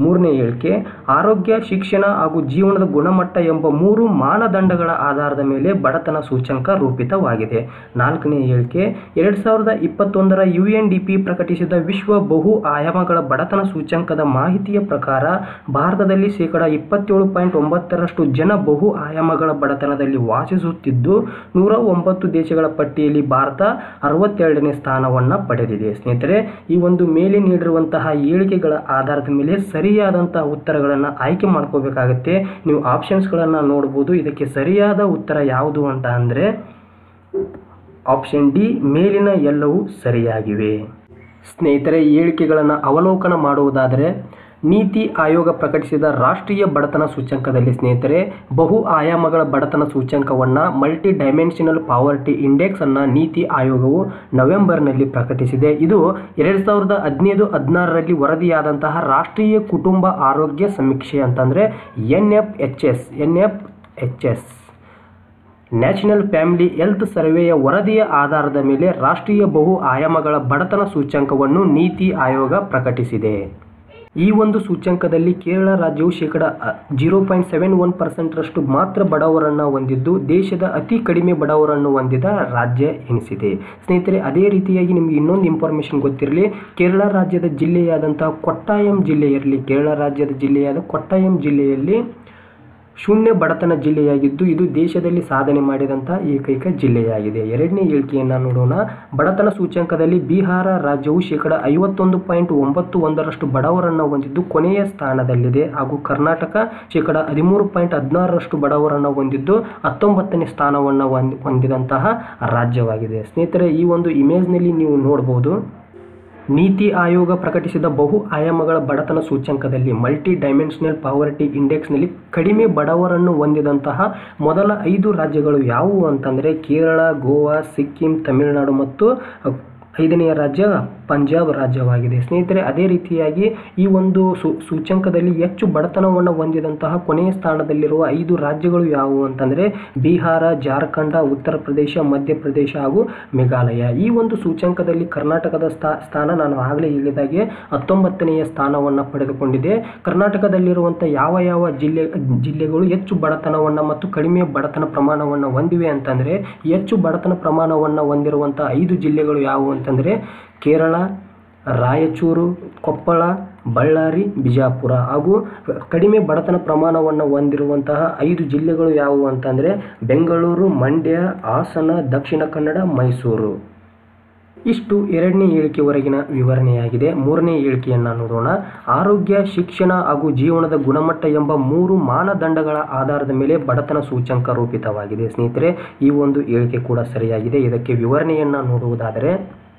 ಮೂರನೇ ಹೇಳಿಕೆ ಆರೋಗ್ಯ ಶಿಕ್ಷಣ ಹಾಗೂ ಜೀವನದ ಗುಣಮಟ್ಟ ಎಂಬ ಮೂರು ಮಾನದಂಡಗಳ ಆಧಾರದ ಮೇಲೆ ಬಡತನ ಸೂಚ್ಯಂಕ ರೂಪಿತವಾಗಿದೆ ನಾಲ್ಕನೇ ಹೇಳಿಕೆ ಎರಡು ಸಾವಿರದ ಇಪ್ಪತ್ತೊಂದರ ಯು ಎನ್ ಡಿ ಪಿ ಪ್ರಕಟಿಸಿದ ವಿಶ್ವ ಬಹು ಆಯಾಮಗಳ ಬಡತನ ಸೂಚ್ಯಂಕದ ಮಾಹಿತಿಯ ಪ್ರಕಾರ ಭಾರತದಲ್ಲಿ ಶೇಕಡ ಇಪ್ಪತ್ತೇಳು ಪಾಯಿಂಟ್ ಒಂಬತ್ತರಷ್ಟು ಜನ ಬಹು ಆಯಾಮಗಳ ಬಡತನದಲ್ಲಿ ವಾಸಿಸುತ್ತಿದ್ದು ನೂರ ಒಂಬತ್ತು ದೇಶಗಳ ಪಟ್ಟಿಯಲ್ಲಿ ಭಾರತ ಅರವತ್ತೆರಡನೇ ಸ್ಥಾನವನ್ನು ಪಡೆದಿದೆ ಸ್ನೇಹಿತರೆ ಈ ಒಂದು ಮೇಲೆ ನೀಡಿರುವಂತಹ ಹೇಳಿಕೆಗಳ ಆಧಾರದ ಮೇಲೆ ಸರಿಯಾದಂತಹ ಉತ್ತರಗಳನ್ನು ಆಯ್ಕೆ ಮಾಡ್ಕೋಬೇಕಾಗತ್ತೆ ನೀವು ಆಪ್ಷನ್ಸ್ಗಳನ್ನು ನೋಡ್ಬೋದು ಇದಕ್ಕೆ ಸರಿಯಾದ ಉತ್ತರ ಯಾವುದು ಅಂತ ಅಂದರೆ ಆಪ್ಷನ್ ಡಿ ಮೇಲಿನ ಎಲ್ಲವೂ ಸರಿಯಾಗಿವೆ ಸ್ನೇಹಿತರೆ ಈ ಹೇಳಿಕೆಗಳನ್ನು ಅವಲೋಕನ ಮಾಡುವುದಾದರೆ ನೀತಿ ಆಯೋಗ ಪ್ರಕಟಿಸಿದ ರಾಷ್ಟ್ರೀಯ ಬಡತನ ಸೂಚ್ಯಂಕದಲ್ಲಿ ಸ್ನೇಹಿತರೆ ಬಹು ಆಯಾಮಗಳ ಬಡತನ ಸೂಚ್ಯಂಕವನ್ನು ಮಲ್ಟಿ ಡೈಮೆನ್ಷನಲ್ ಪಾವರ್ಟಿ ಇಂಡೆಕ್ಸ್ ಅನ್ನು ನೀತಿ ಆಯೋಗವು ನವೆಂಬರ್ನಲ್ಲಿ ಪ್ರಕಟಿಸಿದೆ ಇದು ಎರಡು ಸಾವಿರದ ಹದಿನೈದು ಹದಿನಾರರಲ್ಲಿ ವರದಿಯಾದಂತಹ ರಾಷ್ಟ್ರೀಯ ಕುಟುಂಬ ಆರೋಗ್ಯ ಸಮೀಕ್ಷೆ ಅಂತಂದರೆ N F H S N F H S national family health ಸರ್ವೆಯ ವರದಿಯ ಆಧಾರದ ಮೇಲೆ ರಾಷ್ಟ್ರೀಯ ಬಹು ಆಯಾಮಗಳ ಬಡತನ ಸೂಚ್ಯಂಕವನ್ನು ನೀತಿ ಆಯೋಗ ಪ್ರಕಟಿಸಿದೆ ಈ ಒಂದು ಸೂಚ್ಯಂಕದಲ್ಲಿ ಕೇರಳ ರಾಜ್ಯವು ಶೇಕಡ ಜೀರೋ ಪಾಯಿಂಟ್ ಸೆವೆನ್ ಒನ್ ಪರ್ಸೆಂಟ್ರಷ್ಟು ಮಾತ್ರ ಬಡವರನ್ನು ಹೊಂದಿದ್ದು ದೇಶದ ಅತಿ ಕಡಿಮೆ ಬಡವರನ್ನು ಹೊಂದಿದ ರಾಜ್ಯ ಎನಿಸಿದೆ ಸ್ನೇಹಿತರೆ ಅದೇ ರೀತಿಯಾಗಿ ನಿಮಗೆ ಇನ್ನೊಂದು ಇನ್ಫಾರ್ಮೇಷನ್ ಗೊತ್ತಿರಲಿ ಕೇರಳ ರಾಜ್ಯದ ಜಿಲ್ಲೆಯಾದಂತಹ ಕೊಟ್ಟಾಯಂ ಜಿಲ್ಲೆಯಲ್ಲಿ ಕೇರಳ ರಾಜ್ಯದ ಜಿಲ್ಲೆಯಾದ ಕೊಟ್ಟಾಯಂ ಜಿಲ್ಲೆಯಲ್ಲಿ ಶೂನ್ಯ ಬಡತನ ಜಿಲ್ಲೆಯಾಗಿದ್ದು ಇದು ದೇಶದಲ್ಲಿ ಸಾಧನೆ ಮಾಡಿದಂಥ ಏಕೈಕ ಜಿಲ್ಲೆಯಾಗಿದೆ ಎರಡನೇ ಹೇಳಿಕೆಯನ್ನು ನೋಡೋಣ ಬಡತನ ಸೂಚ್ಯಂಕದಲ್ಲಿ ಬಿಹಾರ ರಾಜ್ಯವು ಶೇಕಡ ಐವತ್ತೊಂದು ಪಾಯಿಂಟ್ ಒಂಬತ್ತು ಒಂದರಷ್ಟು ಬಡವರನ್ನು ಹೊಂದಿದ್ದು ಕೊನೆಯ ಸ್ಥಾನದಲ್ಲಿದೆ ಹಾಗೂ ಕರ್ನಾಟಕ ಶೇಕಡ ಹದಿಮೂರು ಪಾಯಿಂಟ್ ಹದಿನಾರರಷ್ಟು ಬಡವರನ್ನು ಹೊಂದಿದ್ದು ಹತ್ತೊಂಬತ್ತನೇ ಸ್ಥಾನವನ್ನು ಹೊಂದಿ ಹೊಂದಿದಂತಹ ರಾಜ್ಯವಾಗಿದೆ ಸ್ನೇಹಿತರೆ ಈ ಒಂದು ಇಮೇಜ್ನಲ್ಲಿ ನೀವು ನೋಡ್ಬೋದು ನೀತಿ ಆಯೋಗ ಪ್ರಕಟಿಸಿದ ಬಹು ಆಯಾಮಗಳ ಬಡತನ ಸೂಚ್ಯಂಕದಲ್ಲಿ ಮಲ್ಟಿ ಡೈಮೆನ್ಷನಲ್ ಪಾವರ್ಟಿ ಇಂಡೆಕ್ಸ್ನಲ್ಲಿ ಕಡಿಮೆ ಬಡವರನ್ನು ಹೊಂದಿದಂತಹ ಮೊದಲ ಐದು ರಾಜ್ಯಗಳು ಯಾವುವು ಅಂತಂದರೆ ಕೇರಳ ಗೋವಾ ಸಿಕ್ಕಿಂ ತಮಿಳುನಾಡು ಮತ್ತು ಐದನೆಯ ರಾಜ್ಯ ಪಂಜಾಬ್ ರಾಜ್ಯವಾಗಿದೆ ಸ್ನೇಹಿತರೆ ಅದೇ ರೀತಿಯಾಗಿ ಈ ಒಂದು ಸೂ ಸೂಚ್ಯಂಕದಲ್ಲಿ ಹೆಚ್ಚು ಬಡತನವನ್ನು ಹೊಂದಿದಂತಹ ಕೊನೆಯ ಸ್ಥಾನದಲ್ಲಿರುವ ಐದು ರಾಜ್ಯಗಳು ಯಾವುವು ಅಂತಂದರೆ ಬಿಹಾರ ಜಾರ್ಖಂಡ ಉತ್ತರ ಪ್ರದೇಶ ಮಧ್ಯಪ್ರದೇಶ ಹಾಗೂ ಮೇಘಾಲಯ ಈ ಒಂದು ಸೂಚ್ಯಂಕದಲ್ಲಿ ಕರ್ನಾಟಕದ ಸ್ಥಾ ಸ್ಥಾನ ನಾನು ಆಗಲೇ ಹೇಳಿದಾಗೆ ಹತ್ತೊಂಬತ್ತನೆಯ ಸ್ಥಾನವನ್ನು ಪಡೆದುಕೊಂಡಿದೆ ಕರ್ನಾಟಕದಲ್ಲಿರುವಂಥ ಯಾವ ಯಾವ ಜಿಲ್ಲೆ ಜಿಲ್ಲೆಗಳು ಹೆಚ್ಚು ಬಡತನವನ್ನು ಮತ್ತು ಕಡಿಮೆ ಬಡತನ ಪ್ರಮಾಣವನ್ನು ಹೊಂದಿವೆ ಅಂತಂದರೆ ಹೆಚ್ಚು ಬಡತನ ಪ್ರಮಾಣವನ್ನು ಹೊಂದಿರುವಂಥ ಐದು ಜಿಲ್ಲೆಗಳು ಯಾವುವು ಅಂತಂದರೆ ಕೇರಳ ರಾಯಚೂರು ಕೊಪ್ಪಳ ಬಳ್ಳಾರಿ ಬಿಜಾಪುರ ಹಾಗೂ ಕಡಿಮೆ ಬಡತನ ಪ್ರಮಾಣವನ್ನು ಹೊಂದಿರುವಂತಹ ಐದು ಜಿಲ್ಲೆಗಳು ಯಾವುವು ಅಂತಂದರೆ ಬೆಂಗಳೂರು ಮಂಡ್ಯ ಹಾಸನ ದಕ್ಷಿಣ ಕನ್ನಡ ಮೈಸೂರು ಇಷ್ಟು ಎರಡನೇ ಹೇಳಿಕೆವರೆಗಿನ ವಿವರಣೆಯಾಗಿದೆ ಮೂರನೇ ಹೇಳಿಕೆಯನ್ನು ನೋಡೋಣ ಆರೋಗ್ಯ ಶಿಕ್ಷಣ ಹಾಗೂ ಜೀವನದ ಗುಣಮಟ್ಟ ಎಂಬ ಮೂರು ಮಾನದಂಡಗಳ ಆಧಾರದ ಮೇಲೆ ಬಡತನ ಸೂಚ್ಯಂಕ ರೂಪಿತವಾಗಿದೆ ಸ್ನೇಹಿತರೆ ಈ ಒಂದು ಹೇಳಿಕೆ ಕೂಡ ಸರಿಯಾಗಿದೆ ಇದಕ್ಕೆ ವಿವರಣೆಯನ್ನು ನೋಡುವುದಾದರೆ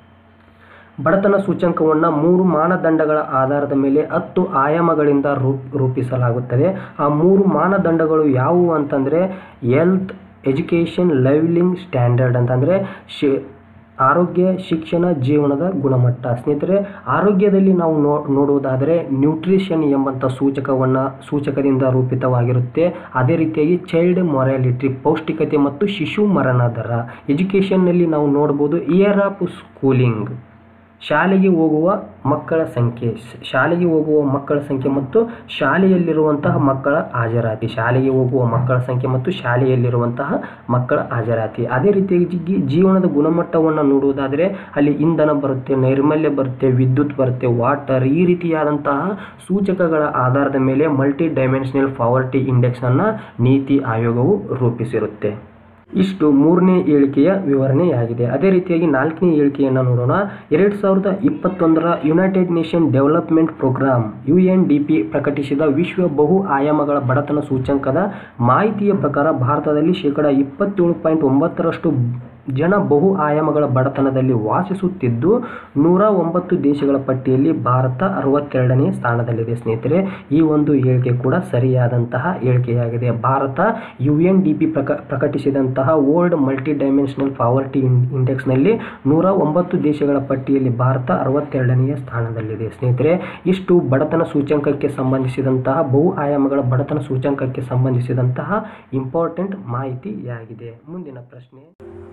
ಬಡತನ ಸೂಚ್ಯಂಕವನ್ನು ಮೂರು ಮಾನದಂಡಗಳ ಆಧಾರದ ಮೇಲೆ ಹತ್ತು ಆಯಾಮಗಳಿಂದ ರೂಪ್ ರೂಪಿಸಲಾಗುತ್ತದೆ ಆ ಮೂರು ಮಾನದಂಡಗಳು ಯಾವುವು ಅಂತಂದರೆ ಹೆಲ್ತ್ ಎಜುಕೇಷನ್ ಲೈವ್ಲಿಂಗ್ ಸ್ಟ್ಯಾಂಡರ್ಡ್ ಅಂತಂದರೆ ಶಿ ಆರೋಗ್ಯ ಶಿಕ್ಷಣ ಜೀವನದ ಗುಣಮಟ್ಟ ಸ್ನೇಹಿತರೆ ಆರೋಗ್ಯದಲ್ಲಿ ನಾವು ನೋ ನೋಡುವುದಾದರೆ ನ್ಯೂಟ್ರಿಷನ್ ಎಂಬಂಥ ಸೂಚಕವನ್ನು ಸೂಚಕದಿಂದ ರೂಪಿತವಾಗಿರುತ್ತೆ ಅದೇ ರೀತಿಯಾಗಿ ಚೈಲ್ಡ್ ಮೊರಾಲಿಟಿ ಪೌಷ್ಟಿಕತೆ ಮತ್ತು ಶಿಶು ಮರಣ ದರ ಎಜುಕೇಷನ್ನಲ್ಲಿ ನಾವು ನೋಡ್ಬೋದು ಇಯರ್ ಆಫ್ ಸ್ಕೂಲಿಂಗ್ ಶಾಲೆಗೆ ಹೋಗುವ ಮಕ್ಕಳ ಸಂಖ್ಯೆ ಶಾಲೆಗೆ ಹೋಗುವ ಮಕ್ಕಳ ಸಂಖ್ಯೆ ಮತ್ತು ಶಾಲೆಯಲ್ಲಿರುವಂತಹ ಮಕ್ಕಳ ಹಾಜರಾತಿ ಶಾಲೆಗೆ ಹೋಗುವ ಮಕ್ಕಳ ಸಂಖ್ಯೆ ಮತ್ತು ಶಾಲೆಯಲ್ಲಿರುವಂತಹ ಮಕ್ಕಳ ಹಾಜರಾತಿ ಅದೇ ರೀತಿಯಾಗಿ ಜೀವನದ ಗುಣಮಟ್ಟವನ್ನು ನೋಡುವುದಾದರೆ ಅಲ್ಲಿ ಇಂಧನ ಬರುತ್ತೆ ನೈರ್ಮಲ್ಯ ಬರುತ್ತೆ ವಿದ್ಯುತ್ ಬರುತ್ತೆ ವಾಟರ್ ಈ ರೀತಿಯಾದಂತಹ ಸೂಚಕಗಳ ಆಧಾರದ ಮೇಲೆ ಮಲ್ಟಿ ಡೈಮೆನ್ಷನಲ್ ಪಾವರ್ಟಿ ಇಂಡೆಕ್ಸನ್ನು ನೀತಿ ಆಯೋಗವು ರೂಪಿಸಿರುತ್ತೆ ಇಷ್ಟು ಮೂರನೇ ಹೇಳಿಕೆಯ ವಿವರಣೆಯಾಗಿದೆ ಅದೇ ರೀತಿಯಾಗಿ ನಾಲ್ಕನೇ ಹೇಳಿಕೆಯನ್ನು ನೋಡೋಣ ಎರಡು ಸಾವಿರದ ಇಪ್ಪತ್ತೊಂದರ United Nation Development Programme U N D P ಪ್ರಕಟಿಸಿದ ವಿಶ್ವ ಬಹು ಆಯಾಮಗಳ ಬಡತನ ಸೂಚ್ಯಂಕದ ಮಾಹಿತಿಯ ಪ್ರಕಾರ ಭಾರತದಲ್ಲಿ ಶೇಕಡ ಇಪ್ಪತ್ತೇಳು ಪಾಯಿಂಟ್ ಒಂಬತ್ತರಷ್ಟು ಜನ ಬಹು ಆಯಾಮಗಳ ಬಡತನದಲ್ಲಿ ವಾಸಿಸುತ್ತಿದ್ದು ನೂರ ಒಂಬತ್ತು ದೇಶಗಳ ಪಟ್ಟಿಯಲ್ಲಿ ಭಾರತ ಅರವತ್ತೆರಡನೇ ಸ್ಥಾನದಲ್ಲಿದೆ ಸ್ನೇಹಿತರೆ ಈ ಒಂದು ಹೇಳಿಕೆ ಕೂಡ ಸರಿಯಾದಂತಹ ಹೇಳಿಕೆಯಾಗಿದೆ Bharat U N D P ಪ್ರಕ ಪ್ರಕಟಿಸಿದಂತಹ ವರ್ಲ್ಡ್ ಮಲ್ಟಿ ಡೈಮೆನ್ಷನಲ್ ಪಾವರ್ಟಿ ಇಂಡೆಕ್ಸ್ನಲ್ಲಿ ನೂರ ಒಂಬತ್ತು ದೇಶಗಳ ಪಟ್ಟಿಯಲ್ಲಿ ಭಾರತ ಅರವತ್ತೆರಡನೆಯ ಸ್ಥಾನದಲ್ಲಿದೆ ಸ್ನೇಹಿತರೆ ಇಷ್ಟು ಬಡತನ ಸೂಚ್ಯಂಕಕ್ಕೆ ಸಂಬಂಧಿಸಿದಂತಹ ಬಹು ಆಯಾಮಗಳ ಬಡತನ ಸೂಚ್ಯಂಕಕ್ಕೆ ಸಂಬಂಧಿಸಿದಂತಹ ಇಂಪಾರ್ಟೆಂಟ್ ಮಾಹಿತಿಯಾಗಿದೆ ಮುಂದಿನ ಪ್ರಶ್ನೆ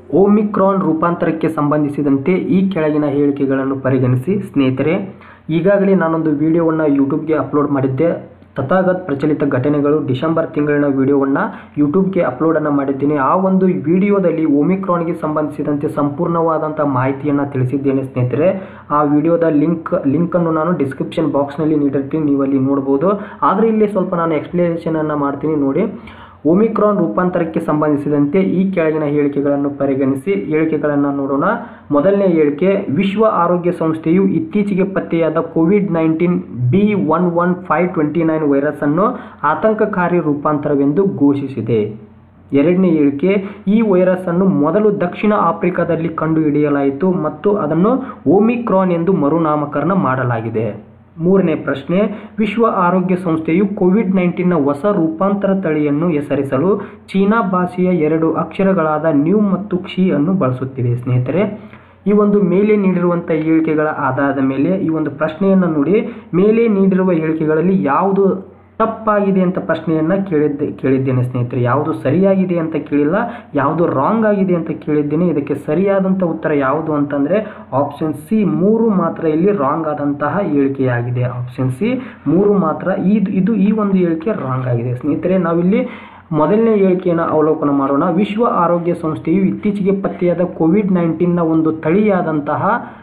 ಓಮಿಕ್ರಾನ್ ರೂಪಾಂತರಕ್ಕೆ ಸಂಬಂಧಿಸಿದಂತೆ ಈ ಕೆಳಗಿನ ಹೇಳಿಕೆಗಳನ್ನು ಪರಿಗಣಿಸಿ ಸ್ನೇಹಿತರೆ ಈಗಾಗಲೇ ನಾನೊಂದು ವಿಡಿಯೋವನ್ನು ಯೂಟ್ಯೂಬ್ಗೆ ಅಪ್ಲೋಡ್ ಮಾಡಿದ್ದೆ ತಥಾಗತ್ ಪ್ರಚಲಿತ ಘಟನೆಗಳು ಡಿಸೆಂಬರ್ ತಿಂಗಳಿನ ವಿಡಿಯೋವನ್ನು ಯೂಟ್ಯೂಬ್ಗೆ ಅಪ್ಲೋಡನ್ನು ಮಾಡಿದ್ದೀನಿ ಆ ಒಂದು ವಿಡಿಯೋದಲ್ಲಿ ಓಮಿಕ್ರಾನ್ಗೆ ಸಂಬಂಧಿಸಿದಂತೆ ಸಂಪೂರ್ಣವಾದಂಥ ಮಾಹಿತಿಯನ್ನು ತಿಳಿಸಿದ್ದೇನೆ ಸ್ನೇಹಿತರೆ ಆ ವಿಡಿಯೋದ ಲಿಂಕ್ ಲಿಂಕನ್ನು ನಾನು ಡಿಸ್ಕ್ರಿಪ್ಷನ್ ಬಾಕ್ಸ್ನಲ್ಲಿ ನೀಡಿರ್ತೀನಿ ನೀವು ಅಲ್ಲಿ ನೋಡ್ಬೋದು ಆದರೆ ಇಲ್ಲಿ ಸ್ವಲ್ಪ ನಾನು ಎಕ್ಸ್ಪ್ಲನೇಷನನ್ನು ಮಾಡ್ತೀನಿ ನೋಡಿ ಓಮಿಕ್ರಾನ್ ರೂಪಾಂತರಕ್ಕೆ ಸಂಬಂಧಿಸಿದಂತೆ ಈ ಕೆಳಗಿನ ಹೇಳಿಕೆಗಳನ್ನು ಪರಿಗಣಿಸಿ ಹೇಳಿಕೆಗಳನ್ನು ನೋಡೋಣ ಮೊದಲನೇ ಹೇಳಿಕೆ ವಿಶ್ವ ಆರೋಗ್ಯ ಸಂಸ್ಥೆಯು ಇತ್ತೀಚೆಗೆ ಪತ್ತೆಯಾದ Covid nineteen B one one five twenty nine virus ಅನ್ನು ಆತಂಕಕಾರಿ ರೂಪಾಂತರವೆಂದು ಘೋಷಿಸಿದೆ ಎರಡನೇ ಹೇಳಿಕೆ ಈ ವೈರಸ್ ಅನ್ನು ಮೊದಲು ದಕ್ಷಿಣ ಆಫ್ರಿಕಾದಲ್ಲಿ ಕಂಡುಹಿಡಿಯಲಾಯಿತು ಮತ್ತು ಅದನ್ನು ಓಮಿಕ್ರಾನ್ ಎಂದು ಮರುನಾಮಕರಣ ಮಾಡಲಾಗಿದೆ ಮೂರನೇ ಪ್ರಶ್ನೆ ವಿಶ್ವ ಆರೋಗ್ಯ ಸಂಸ್ಥೆಯು ಕೋವಿಡ್ ನೈನ್ಟೀನ್ನ ಹೊಸ ರೂಪಾಂತರ ತಳಿಯನ್ನು ಹೆಸರಿಸಲು ಚೀನಾ ಭಾಷೆಯ ಎರಡು ಅಕ್ಷರಗಳಾದ ನ್ಯೂ ಮತ್ತು ಕ್ಷಿ ಅನ್ನು ಬಳಸುತ್ತಿದೆ ಸ್ನೇಹಿತರೆ ಈ ಒಂದು ಮೇಲೆ ನೀಡಿರುವಂಥ ಹೇಳಿಕೆಗಳ ಆಧಾರದ ಮೇಲೆ ಈ ಒಂದು ಪ್ರಶ್ನೆಯನ್ನು ನೋಡಿ ಮೇಲೆ ನೀಡಿರುವ ಹೇಳಿಕೆಗಳಲ್ಲಿ ಯಾವುದು ತಪ್ಪಾಗಿದೆ ಅಂತ ಪ್ರಶ್ನೆಯನ್ನು ಕೇಳಿದ್ದೆ ಕೇಳಿದ್ದೇನೆ ಸ್ನೇಹಿತರೆ ಯಾವುದು ಸರಿಯಾಗಿದೆ ಅಂತ ಕೇಳಿಲ್ಲ ಯಾವುದು ರಾಂಗ್ ಆಗಿದೆ ಅಂತ ಕೇಳಿದ್ದೇನೆ ಇದಕ್ಕೆ ಸರಿಯಾದಂಥ ಉತ್ತರ ಯಾವುದು ಅಂತಂದರೆ ಆಪ್ಷನ್ ಸಿ ಮೂರು ಮಾತ್ರ ಇಲ್ಲಿ ರಾಂಗ್ ಆದಂತಹ ಹೇಳಿಕೆಯಾಗಿದೆ ಆಪ್ಷನ್ ಸಿ ಮೂರು ಮಾತ್ರ ಇದು ಇದು ಈ ಒಂದು ಹೇಳಿಕೆ ರಾಂಗ್ ಆಗಿದೆ ಸ್ನೇಹಿತರೆ ನಾವಿಲ್ಲಿ ಮೊದಲನೇ ಹೇಳಿಕೆಯನ್ನು ಅವಲೋಕನ ಮಾಡೋಣ ವಿಶ್ವ ಆರೋಗ್ಯ ಸಂಸ್ಥೆಯು ಇತ್ತೀಚೆಗೆ ಪತ್ತೆಯಾದ ಕೋವಿಡ್ ನೈನ್ಟೀನ್ನ ಒಂದು ತಳಿಯಾದಂತಹ